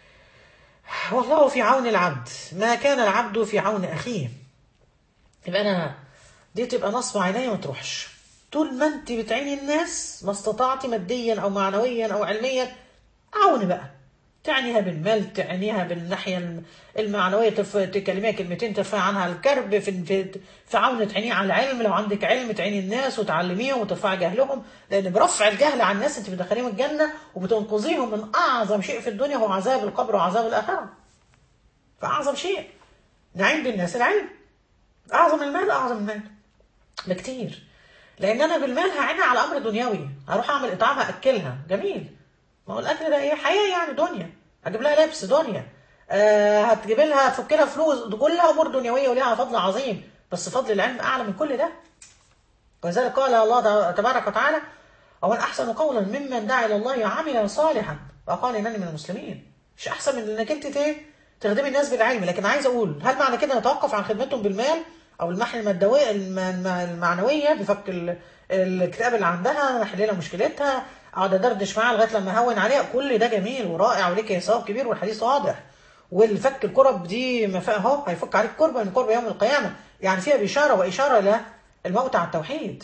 والله في عون العبد ما كان العبد في عون اخيه يبقى انا دي تبقى نصب عينيا ما تروحش طول ما انت بتعيني الناس ما استطعتي ماديا او معنويا او علميا عون بقى تعنيها بالمال تعنيها بالناحيه الم- المعنويه تف... تكلميها كلمتين ترفعي عنها الكرب في في, في عون تعينيه على العلم لو عندك علم تعيني الناس وتعلميهم وترفعي جهلهم لان برفع الجهل عن الناس انت بتدخليهم الجنه وبتنقذيهم من اعظم شيء في الدنيا هو عذاب القبر وعذاب الاخره فاعظم شيء نعين بالناس العلم اعظم المال اعظم المال بكتير لان انا بالمال هعينها على امر دنيوي هروح اعمل اطعام هاكلها جميل ما هو الاكل ده ايه حياه يعني دنيا هجيب لها لبس دنيا آه هتجيب لها تفك لها فلوس دي كلها امور دنيويه وليها فضل عظيم بس فضل العلم اعلى من كل ده ولذلك قال الله تبارك وتعالى ومن احسن قولا ممن دعا الى الله وعمل صالحا وقال انني من المسلمين مش احسن من انك انت ت- تخدمي الناس بالعلم لكن عايز اقول هل معنى كده نتوقف عن خدمتهم بالمال او المحن المادويه الم- الم- المعنويه بفك ال- الكتاب اللي عندها نحل لها مشكلتها اقعد ادردش معاها لغايه لما اهون عليها كل ده جميل ورائع وليك ثواب كبير والحديث واضح والفك الكرب دي مفا اهو هيفك عليك كربه من كرب يوم القيامه يعني فيها بشاره واشاره الى الموت على التوحيد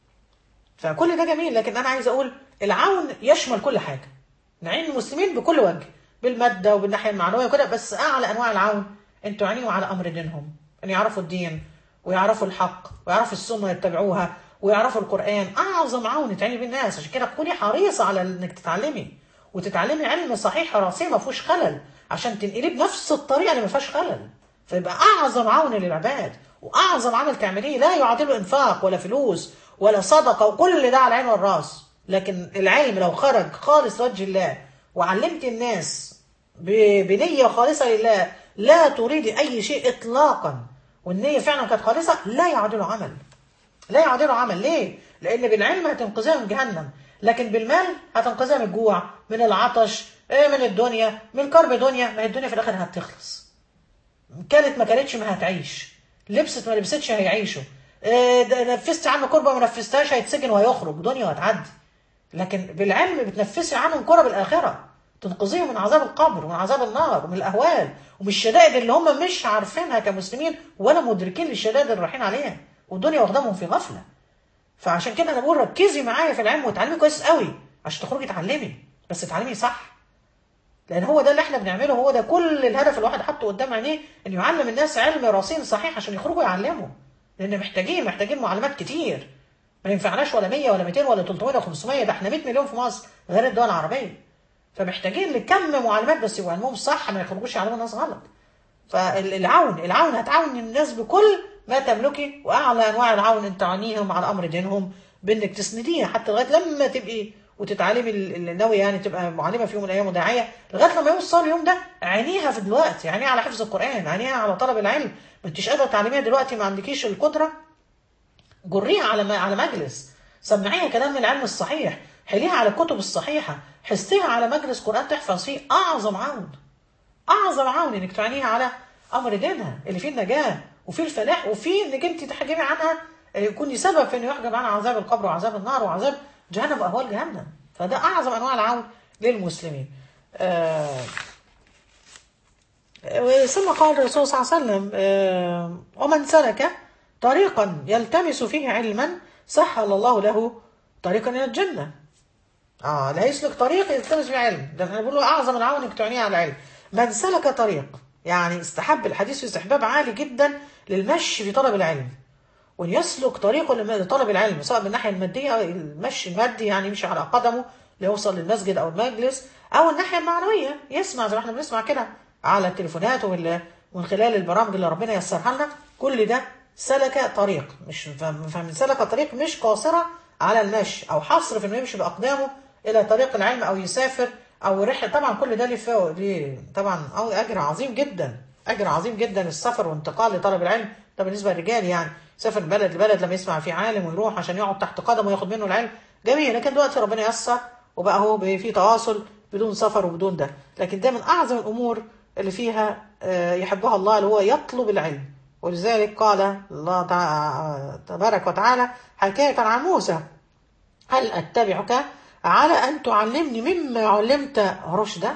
فكل ده جميل لكن انا عايز اقول العون يشمل كل حاجه نعين المسلمين بكل وجه بالماده وبالناحيه المعنويه وكده بس اعلى انواع العون ان تعينوا على امر دينهم ان يعرفوا الدين ويعرفوا الحق ويعرفوا السنه يتبعوها ويعرفوا القران اعظم عون تعيني بيه الناس عشان كده تكوني حريصه على انك تتعلمي وتتعلمي علم صحيح راسي ما فيهوش خلل عشان تنقليه بنفس الطريقه اللي ما فيهاش خلل فيبقى اعظم عون للعباد واعظم عمل تعمليه لا يعادله انفاق ولا فلوس ولا صدقه وكل ده على العين والراس لكن العلم لو خرج خالص لوجه الله وعلمت الناس ب- بنيه خالصه لله لا تريد اي شيء اطلاقا والنيه فعلا كانت خالصه لا يعادله عمل لا يعادله عمل ليه؟ لأن بالعلم هتنقذها من جهنم لكن بالمال هتنقذها من الجوع من العطش إيه من الدنيا من كرب دنيا ما هي الدنيا في الآخر هتخلص كانت ما كانتش ما هتعيش لبست ما لبستش هيعيشوا إيه ده نفست عنه كربة ما نفستهاش هيتسجن وهيخرج دنيا وهتعدي لكن بالعلم بتنفسي عنهم كرب الآخرة تنقذيهم من عذاب القبر ومن عذاب النار ومن الأهوال ومن الشدائد اللي هم مش عارفينها كمسلمين ولا مدركين للشدائد اللي رايحين عليها والدنيا واخداهم في غفلة فعشان كده انا بقول ركزي معايا في العلم وتعلمي كويس قوي عشان تخرجي تعلمي بس تعلمي صح لان هو ده اللي احنا بنعمله هو ده كل الهدف الواحد حاطه قدام عينيه انه يعلم الناس علم رصين صحيح عشان يخرجوا يعلموا لان محتاجين محتاجين معلومات كتير ما ينفعناش ولا 100 ولا 200 ولا 300 ولا 500 ده احنا 100 مليون في مصر غير الدول العربيه فمحتاجين لكم معلومات بس يبقوا علمهم صح ما يخرجوش يعلموا الناس غلط فالعون العون هتعاون الناس بكل ما تملكي واعلى انواع العون ان تعانيهم على امر دينهم بانك تسنديها حتى لغايه لما تبقي وتتعلمي اللي ناوي يعني تبقى معلمه في يوم من الايام وداعيه لغايه لما يوصل اليوم ده عينيها في دلوقتي عينيها على حفظ القران عينيها على طلب العلم ما انتش قادره تعلميها دلوقتي ما عندكيش القدره جريها على على مجلس سمعيها كلام العلم الصحيح حليها على الكتب الصحيحه حستيها على مجلس قران تحفظ فيه اعظم عون اعظم عون انك تعينيها على امر دينها اللي فيه النجاه وفيه الفلاح وفيه انك انت تحجبي عنها يكون سبب في انه يحجب عنها عذاب القبر وعذاب النار وعذاب جهنم واهوال جهنم فده اعظم انواع العون للمسلمين آه ثم قال الرسول صلى الله عليه وسلم آه ومن سلك طريقا يلتمس فيه علما سهل الله له طريقا الى الجنه اه لا يسلك طريق يلتمس فيه علم ده احنا بنقول اعظم العون انك تعنيه على العلم من سلك طريق يعني استحب الحديث في استحباب عالي جدا للمشي في طلب العلم وان يسلك طريقه لطلب العلم سواء من الناحيه الماديه او المشي المادي يعني يمشي على قدمه ليوصل للمسجد او المجلس او الناحيه المعنوية يسمع زي ما احنا بنسمع كده على التليفونات ومن خلال البرامج اللي ربنا يسرها لنا كل ده سلك طريق مش فمن سلك طريق مش قاصره على المشي او حصر في انه يمشي باقدامه الى طريق العلم او يسافر او رحله طبعا كل ده ليه فو- ليه طبعا أو اجر عظيم جدا اجر عظيم جدا السفر وانتقال لطلب العلم ده بالنسبه للرجال يعني سافر من بلد لبلد لما يسمع في عالم ويروح عشان يقعد تحت قدمه وياخد منه العلم جميل لكن دلوقتي ربنا يسر وبقى هو في تواصل بدون سفر وبدون ده لكن ده من اعظم الامور اللي فيها آه، يحبها الله اللي هو يطلب العلم ولذلك قال الله تع- تبارك وتعالى حكايه عن موسى هل أتبعك على أن تعلمني مما علمت رشدا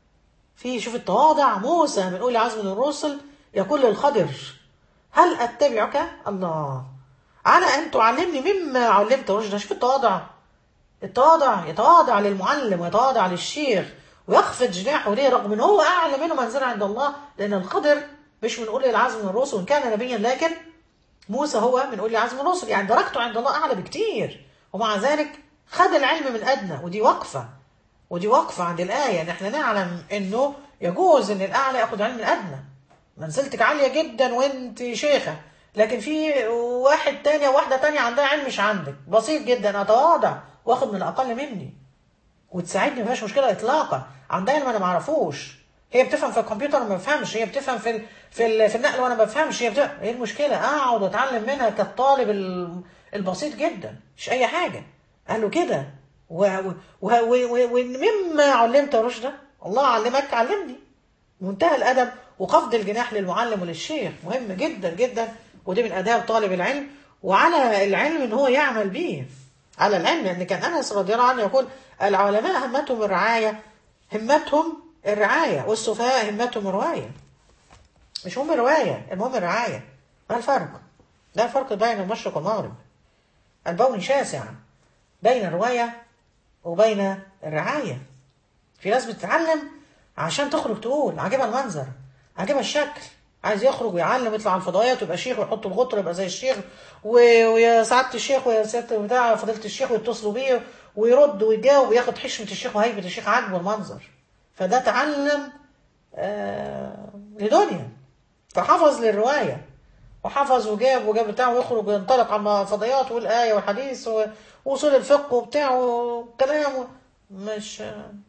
في شوف التواضع موسى من أولي عزم من الرسل يقول للخضر هل أتبعك الله على أن تعلمني مما علمت رشدا شوف التواضع التواضع يتواضع للمعلم ويتواضع للشيخ ويخفض جناحه ليه رغم ان هو اعلى منه منزله عند الله لان الخضر مش من اولي العزم من الرسل وان كان نبيا لكن موسى هو من اولي العزم من الرسل يعني درجته عند الله اعلى بكتير ومع ذلك خد العلم من ادنى ودي وقفه ودي وقفه عند الايه ان احنا نعلم انه يجوز ان الاعلى ياخد علم من الادنى منزلتك عاليه جدا وانت شيخه لكن في واحد تاني او واحده تانية عندها علم مش عندك بسيط جدا اتواضع واخد من الاقل مني وتساعدني ما فيهاش مشكله اطلاقا عندها علم انا ما اعرفوش هي بتفهم في الكمبيوتر وما بفهمش هي بتفهم في ال... في ال... في النقل وانا ما بفهمش هي بتفهم ايه المشكله اقعد واتعلم منها كالطالب ال- البسيط جدا مش اي حاجه قال له كده ومما و... و... و... ومما علمت رشدا الله علمك علمني منتهى الادب وخفض الجناح للمعلم وللشيخ مهم جدا جدا ودي من اداب طالب العلم وعلى العلم ان هو يعمل به على العلم لان كان انس رضي الله عنه يقول العلماء همتهم الرعايه همتهم الرعايه والسفهاء همتهم الروايه مش هم الروايه المهم الرعايه ما الفرق ده الفرق بين المشرق والمغرب البون شاسع بين الروايه وبين الرعايه في ناس بتتعلم عشان تخرج تقول عاجبها المنظر عاجبها الشكل عايز يخرج ويعلم يطلع على الفضائيات ويبقى شيخ ويحط الغطر يبقى زي الشيخ و- ويا سعاده الشيخ ويا سياده بتاع فضيله الشيخ ويتصلوا بيه ويرد ويجاوب وياخد حشمه الشيخ وهيبه الشيخ عاجبه المنظر فده تعلم آه لدنيا فحفظ للروايه وحفظ وجاب وجاب بتاع ويخرج وينطلق على الفضائيات والآية والحديث و- وأصول الفقه وبتاع وكلام مش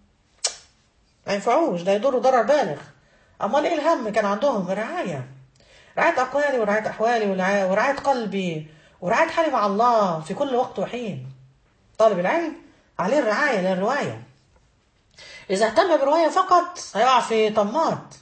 ما ينفعوش ده يضر ضرر بالغ امال ايه الهم كان عندهم رعايه رعايه اقوالي ورعايه احوالي ورعايه ورعاية قلبي ورعايه حالي مع الله في كل وقت وحين طالب العلم عليه الرعايه للروايه اذا اهتم بروايه فقط هيقع في طماط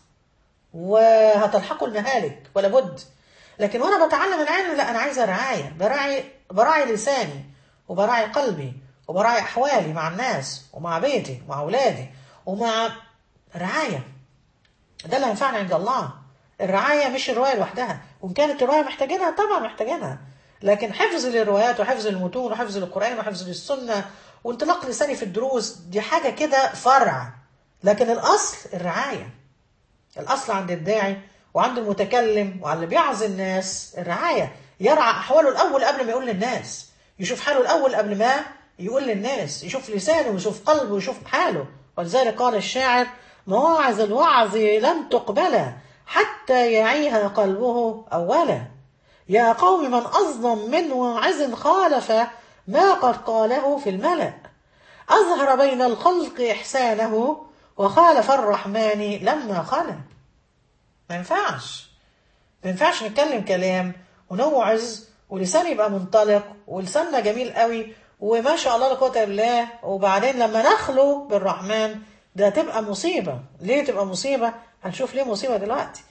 وهتلحقه المهالك ولا بد لكن وانا بتعلم العلم لا انا عايزه رعايه براعي براعي لساني وبراعي قلبي وبراعي احوالي مع الناس ومع بيتي ومع اولادي ومع رعايه ده اللي هينفعنا عند الله الرعايه مش الروايه لوحدها وان كانت الروايه محتاجينها طبعا محتاجينها لكن حفظ للروايات وحفظ المتون وحفظ للقران وحفظ للسنه وانطلاق لساني في الدروس دي حاجه كده فرع لكن الاصل الرعايه الاصل عند الداعي وعند المتكلم وعند اللي بيعظ الناس الرعايه يرعى احواله الاول قبل ما يقول للناس يشوف حاله الاول قبل ما يقول للناس يشوف لسانه ويشوف قلبه ويشوف حاله ولذلك قال الشاعر مواعظ الوعظ لن تقبل حتى يعيها قلبه اولا يا قوم من اظلم من واعظ خالف ما قد قاله في الملأ أظهر بين الخلق إحسانه وخالف الرحمن لما خلا ما ينفعش ما ينفعش نتكلم كلام ونوعظ ولسان يبقى منطلق ولساننا جميل قوي وما شاء الله لا قوه الا بالله وبعدين لما نخلو بالرحمن ده تبقى مصيبه ليه تبقى مصيبه هنشوف ليه مصيبه دلوقتي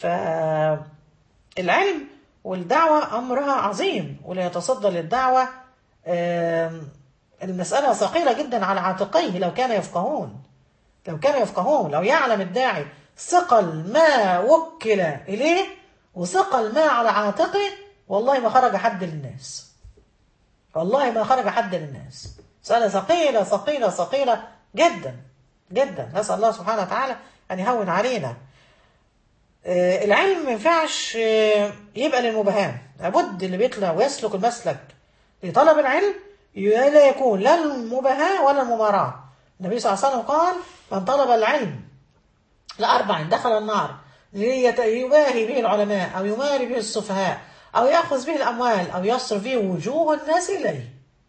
فالعلم والدعوه امرها عظيم واللي يتصدى للدعوه آم، المساله ثقيله جدا على عاتقيه لو كان يفقهون لو كانوا يفقهون لو يعلم الداعي ثقل ما وكل إليه وثقل ما على عاتقه والله ما خرج حد للناس والله ما خرج حد للناس مسألة ثقيلة ثقيلة ثقيلة جدا جدا نسأل الله سبحانه وتعالى أن يهون علينا آه، العلم ما ينفعش آه، يبقى للمبهام لابد اللي بيطلع ويسلك المسلك لطلب العلم لا يكون لا المباهاة ولا المماراة النبي صلى الله عليه وسلم قال من طلب العلم لأربع دخل النار ليت- يباهي به العلماء أو يماري به السفهاء أو يأخذ به الأموال أو يصرف به وجوه الناس إليه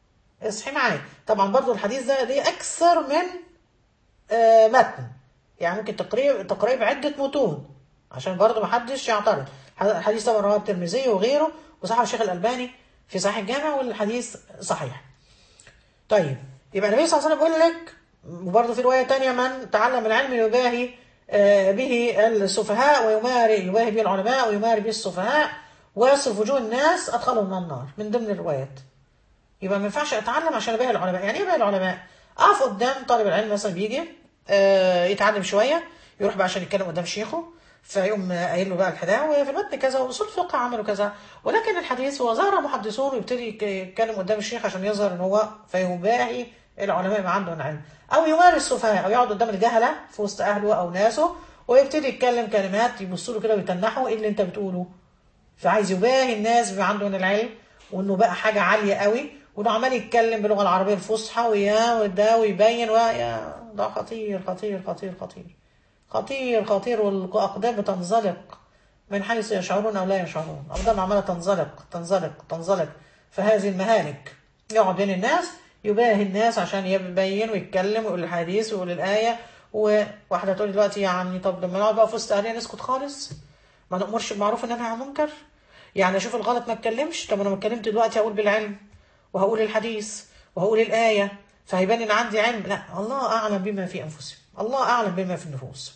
اصحي معايا طبعا برضو الحديث ده ليه اكثر من آه متن يعني ممكن تقريب تقريب عده متون عشان برضو ما حدش يعترض الحديث طبعا رواه الترمذي وغيره وصححه الشيخ الالباني في صحيح الجامع والحديث صحيح طيب يبقى النبي صلى الله عليه وسلم بيقول لك وبرضه في روايه تانية من تعلم العلم يباهي آه، به السفهاء ويماري يباهي به العلماء ويماري به السفهاء ويصرف وجوه الناس ادخلهم من النار من ضمن الروايات يبقى ما ينفعش اتعلم عشان اباهي العلماء يعني ايه اباهي العلماء اقف قدام طالب العلم مثلا بيجي آه، يتعلم شويه يروح بقى عشان يتكلم قدام شيخه فيقوم قايل له بقى الحداوه في المتن كذا واصول الفقه عملوا كذا ولكن الحديث هو ظهر محدثون ويبتدي يك- يتكلم قدام الشيخ عشان يظهر ان هو فيباهي العلماء ما عندهم علم او يمارس السفهاء او يقعد قدام الجهله في وسط اهله او ناسه ويبتدي يتكلم كلمات يبصوا له كده ويتنحوا ايه اللي انت بتقوله فعايز يباهي الناس بما عنده من العلم وانه بقى حاجه عاليه قوي وانه عمال يتكلم باللغه العربيه الفصحى ويا وده ويبين ويا ده خطير خطير خطير خطير خطير خطير والاقدام بتنزلق من حيث يشعرون او لا يشعرون اقدام عماله تنزلق تنزلق تنزلق فهذه المهالك يقعد بين الناس يباهي الناس عشان يبين ويتكلم ويقول الحديث ويقول الايه وواحده تقول دلوقتي يعني طب لما نقعد بقى في وسط اهلنا نسكت خالص ما نأمرش بمعروف وننهى عن المنكر يعني اشوف الغلط ما اتكلمش طب انا ما اتكلمت دلوقتي هقول بالعلم وهقول الحديث وهقول الايه فهيبان ان عندي علم لا الله اعلم بما في انفسهم الله اعلم بما في النفوس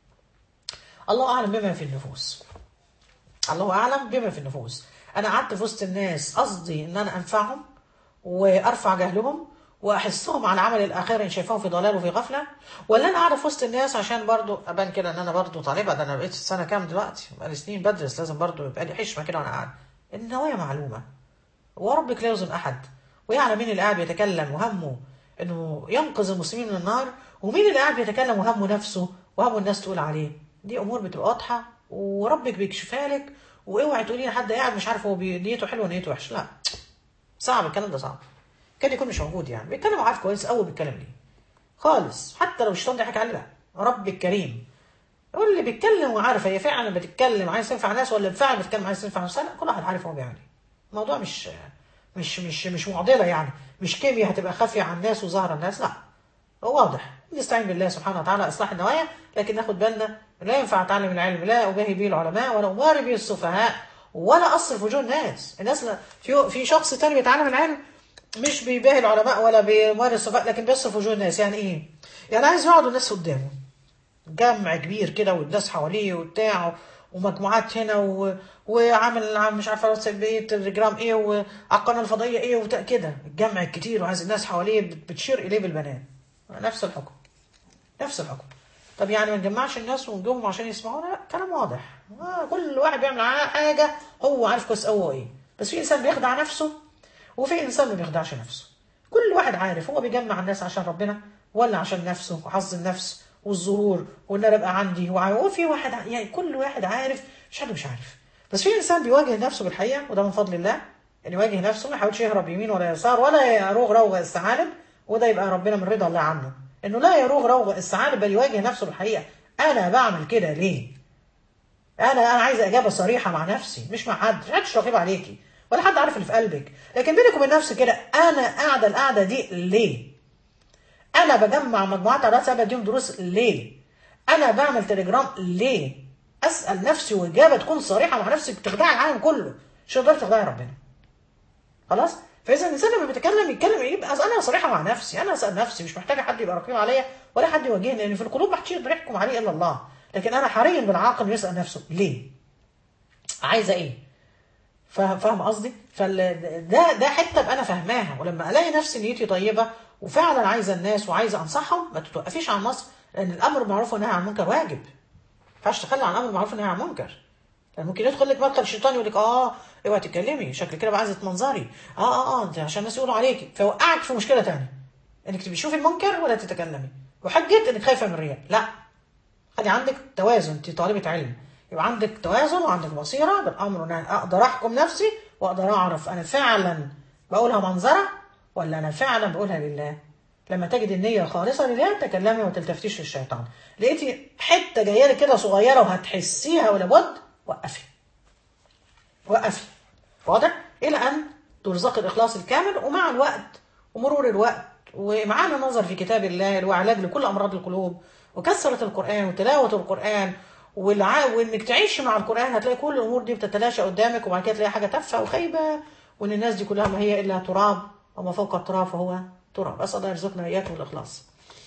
الله اعلم بما في النفوس الله اعلم بما في النفوس انا قعدت في وسط الناس قصدي ان انا انفعهم وارفع جهلهم واحسهم على عمل الاخره ان شايفاهم في ضلال وفي غفله ولا انا قاعده في وسط الناس عشان برضو ابان كده ان انا برضو طالبه ده انا بقيت في سنه كام دلوقتي بقالي سنين بدرس لازم برضو يبقى لي حشمه كده وانا قاعد النوايا معلومه وربك لا يظلم احد ويعلم مين اللي قاعد بيتكلم وهمه انه ينقذ المسلمين من النار ومين اللي قاعد بيتكلم وهمه نفسه وهمه الناس تقول عليه دي امور بتبقى واضحه وربك بيكشفها لك واوعي تقولي لحد قاعد مش عارف هو بي- نيته حلوه نيته وحشه لا صعب الكلام ده صعب كان يكون مش موجود يعني بيتكلم عارف كويس قوي بيتكلم ليه خالص حتى لو الشيطان ضحك عليه لا رب الكريم هو اللي بيتكلم وعارف هي فعلا بتتكلم عايز تنفع ناس ولا فعلا بتتكلم عايز تنفع ناس لا كل واحد عارف هو بيعمل ايه الموضوع مش مش مش مش معضله يعني مش كيمياء هتبقى خافيه عن الناس وظاهره الناس لا هو واضح نستعين بالله سبحانه وتعالى اصلاح النوايا لكن ناخد بالنا لا ينفع اتعلم العلم لا اباهي به العلماء ولا اماري به السفهاء ولا اصرف وجوه الناس الناس لا في في شخص تاني بيتعلم العلم مش بيباهي العلماء ولا بيمارس السفهاء لكن بيصرف وجوه الناس يعني ايه؟ يعني عايز يقعد الناس قدامه جمع كبير كده والناس حواليه وبتاع ومجموعات هنا و... وعامل عم- مش عارفه واتساب ايه تليجرام ايه وعلى القناه الفضائيه ايه وبتاع كده الجمع الكتير وعايز الناس حواليه بت- بتشير اليه بالبنان نفس الحكم نفس الحكم طب يعني ما نجمعش الناس ونجيبهم عشان يسمعونا لا كلام واضح آه كل واحد بيعمل ع- حاجه هو عارف كويس قوي هو ايه بس في انسان بيخدع نفسه وفي انسان ما بيخدعش نفسه كل واحد عارف هو بيجمع الناس عشان ربنا ولا عشان نفسه وحظ النفس والظهور وان انا ابقى عندي وع- وفي واحد ع- يعني كل واحد عارف مش حد مش عارف بس في انسان بيواجه نفسه بالحقيقه وده من فضل الله ان يواجه نفسه ما يحاولش يهرب يمين ولا يسار ولا يروغ روغ الثعالب وده يبقى ربنا من رضا الله عنه انه لا يروغ روغ الثعالب بل يواجه نفسه بالحقيقه انا بعمل كده ليه؟ انا انا عايزه اجابه صريحه مع نفسي مش مع حد مش حدش رقيب عليكي ولا حد عارف اللي في قلبك لكن بينك وبين نفسك كده انا قاعده القعده دي ليه انا بجمع مجموعات على الواتساب اديهم دروس ليه انا بعمل تليجرام ليه اسال نفسي واجابه تكون صريحه مع نفسك تخدعي العالم كله مش تقدري تخدعي ربنا خلاص فاذا الانسان لما بيتكلم يتكلم يبقى انا صريحه مع نفسي انا اسال نفسي مش محتاجه حد يبقى رقيب عليا ولا حد يواجهني لان في القلوب ما حدش يقدر يحكم عليه الا الله لكن انا حري بالعاقل يسال نفسه ليه عايزه ايه فاهم فاهم قصدي فال ده ده حته ابقى انا فاهماها ولما الاقي نفسي نيتي طيبه وفعلا عايزه الناس وعايزه انصحهم ما تتوقفيش عن مصر لان الامر بالمعروف والنهي عن المنكر واجب ما ينفعش تخلي عن الامر بالمعروف والنهي عن المنكر لان ممكن يدخل لك مدخل الشيطان يقول لك اه اوعي تتكلمي شكلك كده بقى عايزه تمنظري اه اه اه انت عشان الناس يقولوا عليكي فيوقعك في مشكله ثانيه انك تبقي تشوفي المنكر ولا تتكلمي وحجه انك خايفه من الرياء لا خلي عندك توازن انت طالبه علم يبقى عندك توازن وعندك بصيره بالامر ان انا اقدر احكم نفسي واقدر اعرف انا فعلا بقولها منظره ولا انا فعلا بقولها لله لما تجد النيه خالصه لله تكلمي وما تلتفتيش للشيطان لقيتي حته جايه لك كده صغيره وهتحسيها ولا بد وقفي وقفي واضح الى ان ترزقي الاخلاص الكامل ومع الوقت ومرور الوقت ومعانا نظر في كتاب الله وعلاج لكل امراض القلوب وكثره القران وتلاوه القران والع... وانك تعيش مع القران هتلاقي كل الامور دي بتتلاشى قدامك وبعد كده تلاقي حاجه تافهه وخايبه وان الناس دي كلها ما هي الا تراب وما فوق التراب فهو تراب اسال الله يرزقنا اياكم الاخلاص.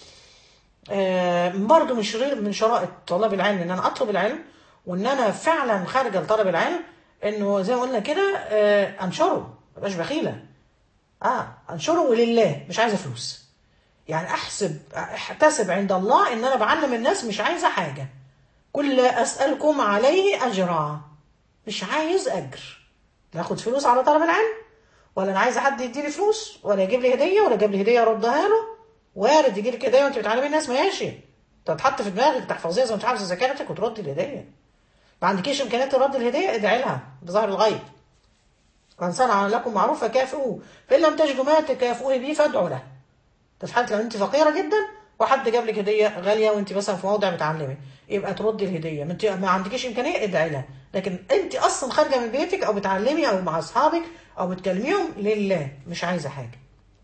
آه برضه من شريط من شرائط طلب العلم ان انا اطلب العلم وان انا فعلا خارجه لطلب العلم انه زي ما قلنا كده آه انشره ما ابقاش بخيله. اه انشره ولله مش عايزه فلوس. يعني احسب احتسب عند الله ان انا بعلم الناس مش عايزه حاجه. كل اسالكم عليه اجرا مش عايز اجر لا اخد فلوس على طلب العلم ولا انا عايز حد يديني فلوس ولا يجيب لي هديه ولا يجيب لي هديه اردها له وارد يجي لك هديه وانت بتعلمي الناس ماشي انت تحط في دماغك تحفظيها زي ما انت حافظه ذاكرتك وتردي الهديه ما عندكيش امكانيه ترد الهديه ادعي لها بظهر الغيب من صنع لكم معروف فكافئوه فان لم تجدوا ما تكافئوه به فادعوا له ده في حاله لو انت فقيره جدا وحد جاب لك هديه غاليه وانت مثلا في موضع بتعلمي يبقى تردي الهديه ما انت ما عندكيش امكانيه ادعي لها لكن انت اصلا خارجه من بيتك او بتعلمي او مع اصحابك او بتكلميهم لله مش عايزه حاجه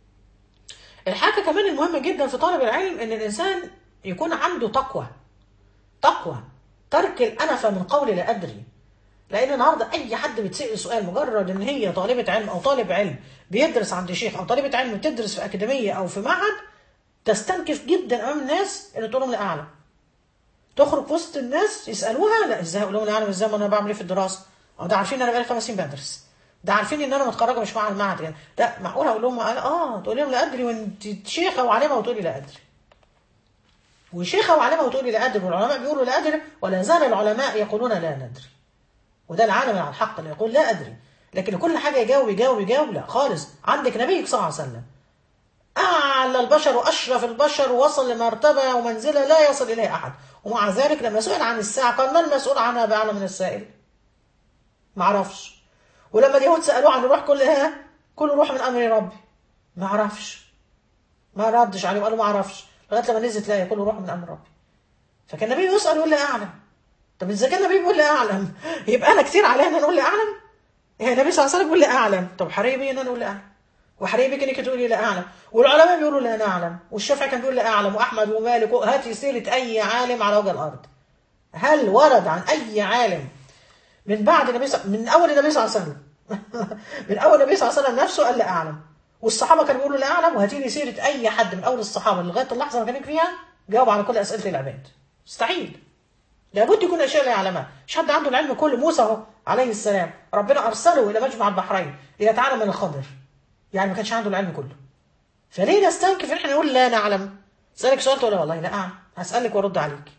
الحاجه كمان المهمه جدا في طالب العلم ان الانسان يكون عنده تقوى تقوى ترك الانف من قول لا ادري لان النهارده اي حد بتسال سؤال مجرد ان هي طالبه علم او طالب علم بيدرس عند شيخ او طالبه علم بتدرس في اكاديميه او في معهد تستنكف جدا امام الناس ان تقول لهم لا اعلم تخرج في وسط الناس يسالوها لا ازاي اقول لهم لا اعلم ازاي ما انا بعمل ايه في الدراسه او ده عارفين ان انا بقالي خمس سنين بدرس ده عارفين ان انا متخرجه مش مع المعهد يعني لا معقول اقول لهم اه تقول لهم لا ادري وانت شيخه وعالمه وتقولي لا ادري وشيخه وعالمه وتقولي لا ادري والعلماء بيقولوا لا ادري ولا زال العلماء يقولون لا ندري وده العالم على الحق اللي يقول لا ادري لكن كل حاجه يجاوب يجاوب يجاوب لا خالص عندك نبيك صلى الله عليه وسلم اعلى البشر واشرف البشر وصل لمرتبه ومنزله لا يصل اليها احد ومع ذلك لما سئل عن الساعه قال ما المسؤول عنها باعلم من السائل ما اعرفش ولما اليهود سالوه عن الروح كلها كل روح من امر ربي ما اعرفش ما ردش عليه وقال له ما اعرفش لغايه لما نزلت الايه كل روح من امر ربي فكان النبي يسال يقول لا اعلم طب اذا كان النبي بيقول لا اعلم يبقى انا كتير عليا ان انا اقول لا اعلم هي النبي صلى الله عليه وسلم بيقول لا اعلم طب حريبي ان انا اقول لا اعلم وحريبك انك تقولي لا اعلم والعلماء بيقولوا لا نعلم والشافعي كان بيقول لا اعلم واحمد ومالك هاتي سيره اي عالم على وجه الارض هل ورد عن اي عالم من بعد النبي صل... من اول النبي صلى الله عليه وسلم من اول النبي صلى الله عليه وسلم نفسه قال لا اعلم والصحابه كانوا بيقولوا لا اعلم وهاتي لي سيره اي حد من اول الصحابه لغايه اللحظه اللي كان فيها جاوب على كل اسئله العباد مستحيل لابد يكون اشياء لا يعلمها مش حد عنده العلم كله موسى اهو عليه السلام ربنا ارسله الى مجمع البحرين ليتعلم من الخضر يعني ما كانش عنده العلم كله فليه نستنكف ان احنا نقول لا نعلم اسالك سؤال تقول والله لا اعلم هسالك وارد عليك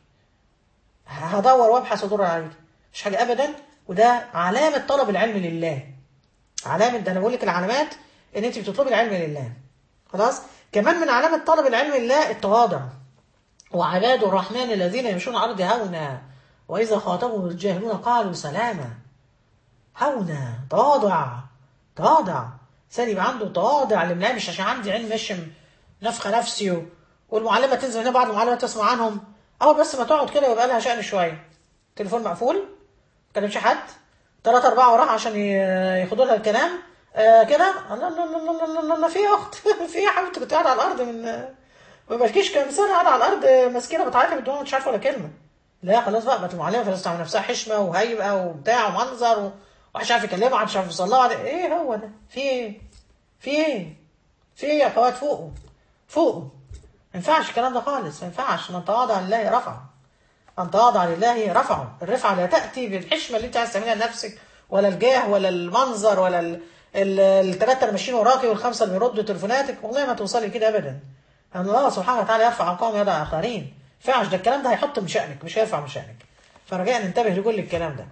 هدور وابحث وادور عليك مش حاجه ابدا وده علامه طلب العلم لله علامه ده انا بقول لك العلامات ان انت بتطلبي العلم لله خلاص كمان من علامه طلب العلم لله التواضع وعباد الرحمن الذين يمشون على الارض هونا واذا خاطبهم الجاهلون قالوا سلاما هونا تواضع تواضع ثاني يبقى عنده تواضع لله مش عشان عندي علم مش نفخه نفسي و... والمعلمه تنزل هنا بعض المعلمات تسمع عنهم اول بس ما تقعد كده ويبقى لها شأن شويه تليفون مقفول ما تكلمش حد ثلاثة أربعة وراها عشان ياخدوا لها الكلام آه كده الله الله الله الله الله الله في أخت في يا حبيبتي كنت قاعدة على الأرض من ما بشكيش كام سنة قاعدة على الأرض مسكينة بتعيط بالدنيا مش عارفة ولا كلمة لا خلاص بقى بقت المعلمة خلاص تعمل نفسها حشمة وهيبة وبتاع ومنظر و... ومحدش عارف يكلمها محدش عارف يوصل لها ايه هو ده في ايه في ايه في ايه يا اخوات فوقوا فوقوا ما ينفعش الكلام ده خالص ما ينفعش من تواضع لله رفعه من تواضع لله رفعه الرفعه لا تاتي بالحشمه اللي انت عايز تعملها لنفسك ولا الجاه ولا المنظر ولا الثلاثه اللي ماشيين وراكي والخمسه اللي بيردوا تليفوناتك والله ما توصلي كده ابدا ان الله سبحانه وتعالى يرفع عن قوم يضع اخرين ما ينفعش ده الكلام ده هيحط من شانك مش هيرفع من شانك فرجاء ننتبه لكل الكلام ده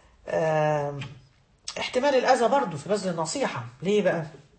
احتمال الاذى برضه في بذل النصيحه ليه بقى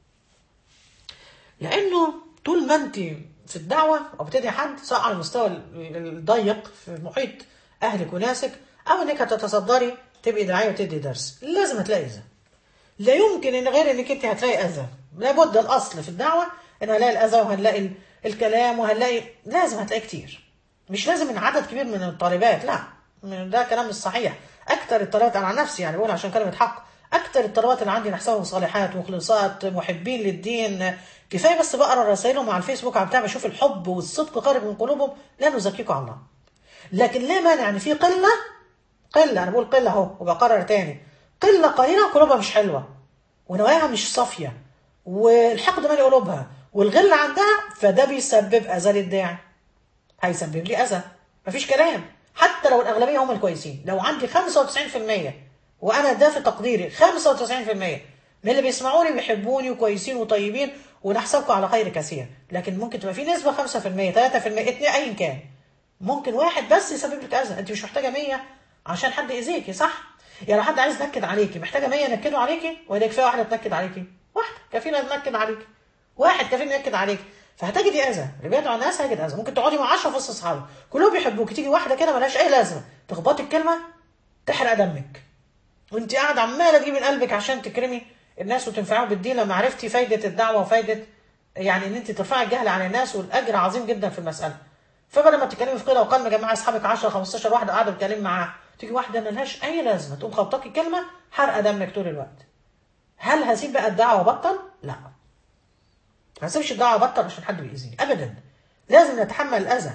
لانه طول ما انت في الدعوه او بتدعي حد سواء على المستوى الضيق في محيط اهلك وناسك او انك هتتصدري تبقي داعيه وتدي درس لازم هتلاقي اذى لا يمكن ان غير انك انت هتلاقي اذى لابد الاصل في الدعوه ان هنلاقي الاذى وهنلاقي الكلام وهنلاقي لازم هتلاقي كتير مش لازم من عدد كبير من الطالبات لا ده كلام مش صحيح اكتر الطالبات انا عن نفسي يعني بقول عشان كلمه حق اكتر الطلبات اللي عندي نحسبهم صالحات مخلصات محبين للدين كفايه بس بقرا رسائلهم على الفيسبوك على بتاع بشوف الحب والصدق خارج من قلوبهم لا نزكيكم على الله لكن لا مانع ان في قله قله انا بقول قله اهو وبقرر تاني قله قليله قلوبها مش حلوه ونواياها مش صافيه والحقد مالي قلوبها والغل عندها فده بيسبب اذى للداعي هيسبب لي اذى مفيش كلام حتى لو الاغلبيه هم الكويسين لو عندي 95% وانا ده في تقديري 95% من اللي بيسمعوني بيحبوني وكويسين وطيبين ونحسبكم على خير كثير لكن ممكن تبقى في نسبه 5% 3% 2 ايا كان ممكن واحد بس يسبب لك اذى انت مش محتاجه 100 عشان حد يأذيكي صح يعني لو حد عايز ينكد عليكي محتاجه 100 ينكدوا عليكي ولا كفايه واحده تنكد عليكي واحده كفيله تنكد عليكي واحد كفيل ينكد عليك فهتجدي اذى اللي بيدعو على الناس هيجد اذى ممكن تقعدي مع 10 في وسط اصحابك كلهم بيحبوك تيجي واحده كده ملهاش اي لازمه تخبطي الكلمه تحرق دمك وانت قاعده عماله تجيبي من قلبك عشان تكرمي الناس وتنفعهم بالدين لما عرفتي فايده الدعوه وفايده يعني ان انت ترفعي الجهل عن الناس والاجر عظيم جدا في المساله فبدل ما تتكلمي في قيله وقال مجمعه اصحابك 10 15 واحده قاعده بتكلم معاها تيجي واحده ملهاش اي لازمه تقوم خبطاكي كلمه حرقه دمك طول الوقت هل هسيب بقى الدعوه وبطل؟ لا ما هسيبش الدعوه بطل عشان حد بيأذيني ابدا لازم نتحمل الاذى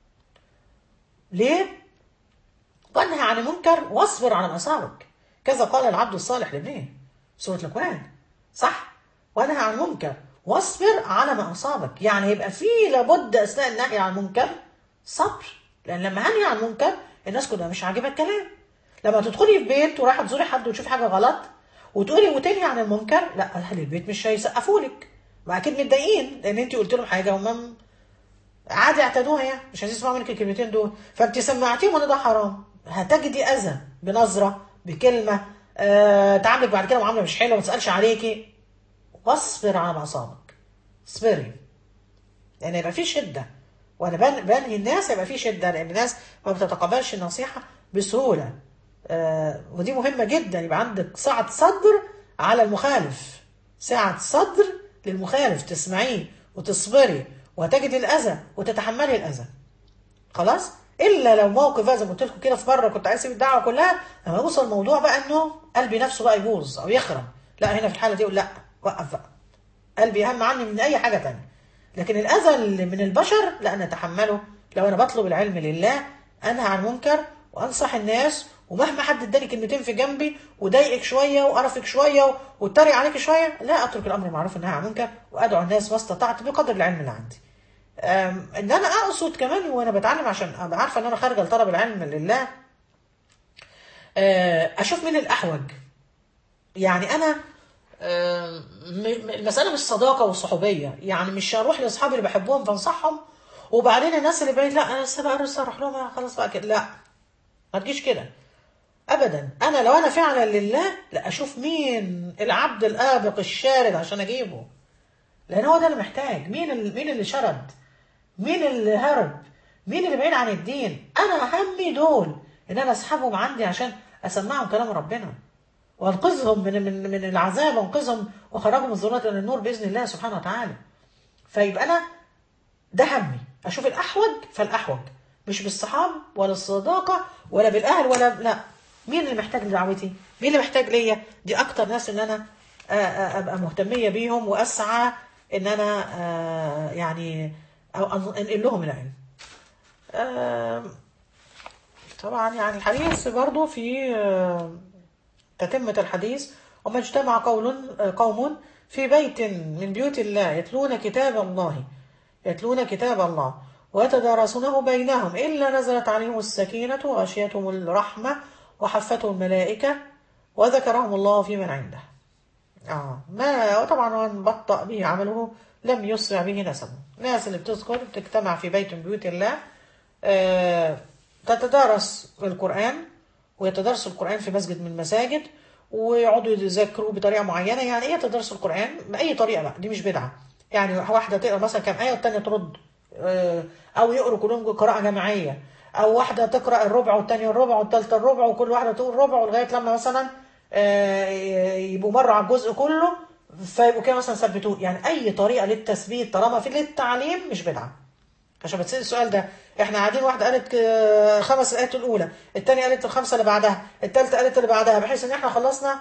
ليه؟ وانهى عن المنكر واصبر على مصابك كذا قال العبد الصالح لابنه سورة لقمان صح وانهى عن المنكر واصبر على ما اصابك يعني يبقى في لابد اثناء النهي عن المنكر صبر لان لما هنهي عن المنكر الناس كلها مش عاجبها الكلام لما تدخلي في بيت ورايحه تزوري حد وتشوفي حاجه غلط وتقولي وتنهي عن المنكر لا اهل البيت مش هيسقفوا لك ما اكيد متضايقين لان انت قلت لهم حاجه هم عادي اعتادوها يعني مش عايزين يسمعوا منك الكلمتين دول فانت سمعتيهم ان ده حرام هتجدي اذى بنظره بكلمه آه، تعاملك بعد كده معامله مش حلوه ما تسالش عليكي واصبر على ما اصابك اصبري لان يبقى في شده وانا بن- بنهي الناس يبقى في شده لان الناس ما بتتقبلش النصيحه بسهوله آه ودي مهمه جدا يبقى عندك سعه صدر على المخالف سعه صدر للمخالف تسمعيه وتصبري وتجدي الاذى وتتحملي الاذى خلاص الا لو موقف بقى زي ما قلت لكم كده في مره كنت عايز اسيب الدعوه كلها لما يوصل الموضوع بقى انه قلبي نفسه بقى يبوظ او يخرب لا هنا في الحاله دي اقول لا وقف بقى قلبي اهم عني من اي حاجه تانية لكن الاذى اللي من البشر لا نتحمله لو انا بطلب العلم لله انهى عن منكر وانصح الناس ومهما حد اداني كلمتين في جنبي وضايقك شويه وقرفك شويه واتريق عليك شويه لا اترك الامر معروف والنهي عن منكر وادعو الناس ما استطعت بقدر العلم اللي عندي أم، ان انا اقصد كمان وانا بتعلم عشان ابقى عارفه ان انا خارجه لطلب العلم لله أه، اشوف مين الاحوج يعني انا أم، م- م- المساله مش صداقه وصحوبيه يعني مش هروح لاصحابي اللي بحبهم فانصحهم وبعدين الناس اللي بعيد لا انا لسه بقى لسه اروح لهم أنا خلاص بقى كده لا ما تجيش كده ابدا انا لو انا فعلا لله لا اشوف مين العبد الابق الشارد عشان اجيبه لان هو ده اللي محتاج مين اللي مين اللي شرد مين اللي هرب مين اللي بعيد عن الدين انا همي دول ان انا اسحبهم عندي عشان اسمعهم كلام ربنا وانقذهم من من من العذاب وانقذهم واخرجهم من الظلمات الى النور باذن الله سبحانه وتعالى فيبقى انا ده همي اشوف الاحوج فالاحوج مش بالصحاب ولا الصداقه ولا بالاهل ولا لا مين اللي محتاج لدعوتي مين اللي محتاج ليا دي اكتر ناس ان انا آه، آه، ابقى مهتميه بيهم واسعى ان انا آه، يعني أو أن- انقل لهم العلم آم، طبعا يعني الحديث برضو في آه، تتمة الحديث وما اجتمع قول قوم في بيت من بيوت الله يتلون كتاب الله يتلون كتاب الله ويتدارسونه بينهم إلا نزلت عليهم السكينة وغشيتهم الرحمة وحفتهم الملائكة وذكرهم الله في من عنده آه ما وطبعا من بطأ به عمله لم يسرع به نسبه الناس اللي بتذكر تجتمع في بيت من بيوت الله آه تتدارس القرآن ويتدرس القرآن في مسجد من المساجد ويقعدوا يذاكروا بطريقة معينة يعني ايه يتدرس القرآن بأي طريقة بقى دي مش بدعة يعني واحدة تقرا مثلا كام آية والتانية ترد آه، أو يقروا كلهم قراءة جماعية أو واحدة تقرأ الربع والتانية الربع والتالتة الربع وكل واحدة تقول ربع لغاية لما مثلا آه، يبقوا مروا على الجزء كله فيبقوا كده مثلا ثبتوه يعني أي طريقة للتثبيت طالما في للتعليم مش بدعة عشان بتسأل السؤال ده احنا قاعدين واحدة قالت آه، خمس الآيات الأولى التانية قالت الخمسة اللي بعدها التالتة قالت اللي بعدها بحيث ان احنا خلصنا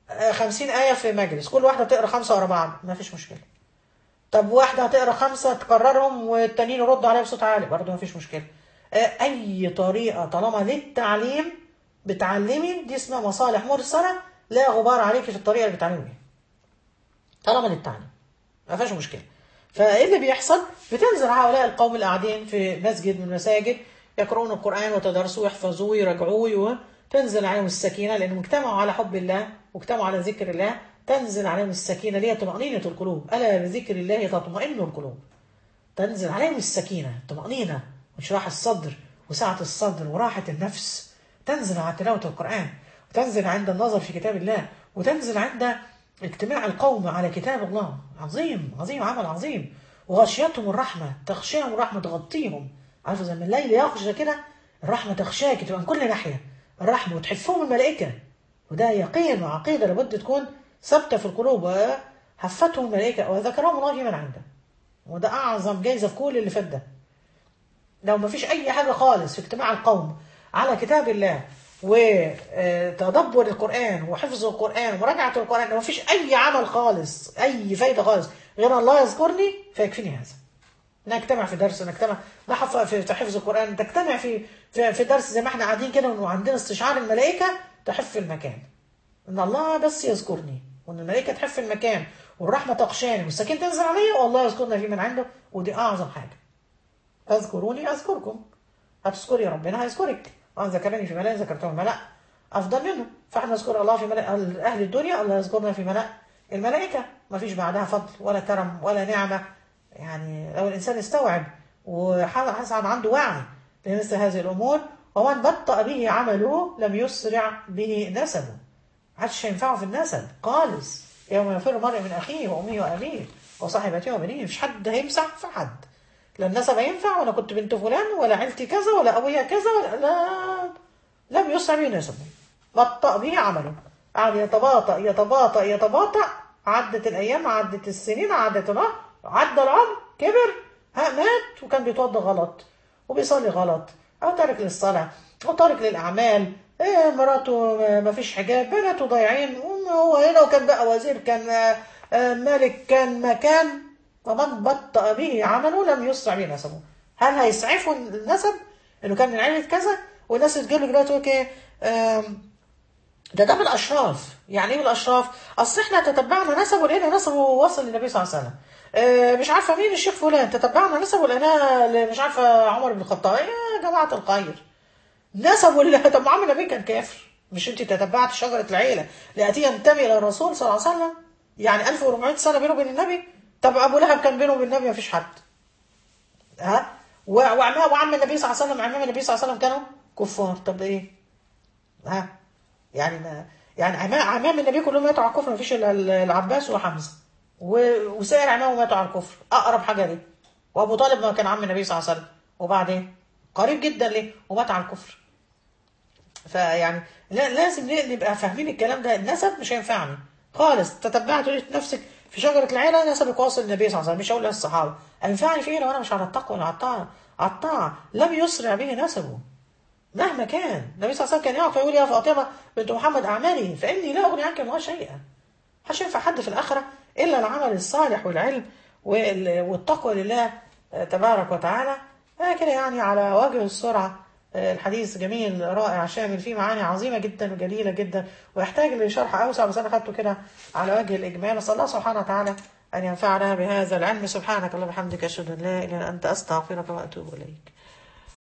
آه، خمسين آية في مجلس كل واحدة تقرأ خمسة ورا بعض ما فيش مشكلة طب واحدة هتقرا خمسة تكررهم والتانيين يردوا عليها بصوت عالي برضه مفيش مشكلة آه، أي طريقة طالما للتعليم بتعلمي دي اسمها مصالح مرسلة لا غبار عليكي في الطريقة اللي بتعلمي بيها طالما للتعليم ما فيهاش مشكلة فايه اللي بيحصل بتنزل هؤلاء القوم اللي قاعدين في مسجد من المساجد يقرؤون القرآن وتدرسوه يحفظوه ويراجعوه وتنزل عليهم السكينة لأنهم اجتمعوا على حب الله واجتمعوا على ذكر الله تنزل عليهم السكينة اللي هي طمأنينة القلوب ألا بذكر الله تطمئن القلوب تنزل عليهم السكينة الطمأنينة وانشراح الصدر وسعة الصدر وراحة النفس تنزل على تلاوة القرآن وتنزل عند النظر في كتاب الله وتنزل عند اجتماع القوم على كتاب الله عظيم عظيم عمل عظيم وغشيتهم الرحمة تغشيهم الرحمة تغطيهم عارفة زي ما الليل يغشى كده الرحمة تغشاك تبقى من كل ناحية الرحمة وتحفهم الملائكة وده يقين وعقيدة لابد تكون ثابتة في القلوب وحفتهم الملائكة وذكرهم الله في من عنده وده أعظم جايزة في كل اللي فات ده لو ما فيش أي حاجة خالص في اجتماع القوم على كتاب الله وتدبر القرآن وحفظ القرآن ومراجعة القرآن لو ما فيش أي عمل خالص أي فايدة خالص غير الله يذكرني فيكفيني هذا نجتمع في درس نجتمع نحف في حفظ القرآن تجتمع في في, في درس زي ما احنا قاعدين كده وعندنا استشعار الملائكة تحف المكان ان الله بس يذكرني وان الملائكة تحف المكان والرحمة تغشاني والسكينة تنزل عليا والله يذكرنا في من عنده ودي أعظم حاجة اذكروني أذكركم هتذكري ربنا هيذكرك وأن ذكرني في ملأ ذكرته الملأ أفضل منه فاحنا نذكر الله في ملأ أهل الدنيا الله يذكرنا في ملأ الملائكة ما فيش بعدها فضل ولا كرم ولا نعمة يعني لو الإنسان استوعب وحسن عنده وعي لمثل هذه الأمور ومن بطأ به عمله لم يسرع به نسبه محدش ينفعه في النسب خالص يوم يفر المرء من أخيه وأمه وأبيه وصاحبته وبنيه مش حد هيمسح في حد لا النسب ينفع ولا كنت بنت فلان ولا عيلتي كذا ولا أبويا كذا ولا لا لم يسرع به نسبه بطأ به عمله قعد يتباطأ يتباطأ يتباطأ عدت الأيام عدت السنين عدت العمر عدى العمر كبر ها مات وكان بيتوضى غلط وبيصلي غلط أو تارك للصلاة أو تارك للأعمال إيه مراته ما فيش حجاب بناته ضايعين هو هنا وكان بقى وزير كان ملك كان مكان ومن بطأ به عمله لم يسرع به نسبه هل هيسعفه النسب انه كان من عيلة كذا والناس تجيله دلوقتي تقول ايه ده ده بالاشراف يعني ايه بالاشراف اصل احنا تتبعنا نسبه ولقينا نسبه وصل للنبي صلى الله عليه وسلم اه مش عارفه مين الشيخ فلان تتبعنا نسبه ولقيناه مش عارفه عمر بن الخطاب يا جماعه الخير نسبه اللي طب ما عم النبي كان كافر مش انت تتبعت شجره العيله لاتي ينتمي الى الرسول صلى الله عليه وسلم يعني 1400 سنه بينه وبين النبي طب ابو لهب كان بينه وبين النبي ما فيش حد ها وعمام وعم النبي صلى الله عليه وسلم عمام النبي صلى الله عليه وسلم كانوا كفار طب ايه ها يعني ما يعني عمام عمام النبي كلهم ماتوا على الكفر ما فيش الا العباس وحمزه وسائر عمامه ماتوا على الكفر اقرب حاجه ليه وابو طالب ما كان عم النبي صلى الله عليه وسلم وبعدين قريب جدا ليه ومات على الكفر فيعني لازم نبقى فاهمين الكلام ده النسب مش هينفعني خالص تتبعت لقيت نفسك في شجره العيله نسبك واصل النبي صلى الله عليه وسلم مش هقول للصحابه هينفعني في ايه لو انا مش على التقوى ولا على الطاعه على الطاعه لم يسرع به نسبه مهما كان النبي صلى الله عليه وسلم كان يقف يقول يا فاطمه بنت محمد اعمالي فاني لا اغني عنك من الله شيئا مش ينفع حد في الاخره الا العمل الصالح والعلم والتقوى لله تبارك وتعالى كده يعني على وجه السرعه الحديث جميل رائع شامل فيه معاني عظيمه جدا وجليله جدا ويحتاج لشرح اوسع بس انا خدته كده على وجه الاجمال نسال الله سبحانه وتعالى ان ينفعنا بهذا العلم سبحانك اللهم وبحمدك اشهد ان لا اله الا انت استغفرك واتوب اليك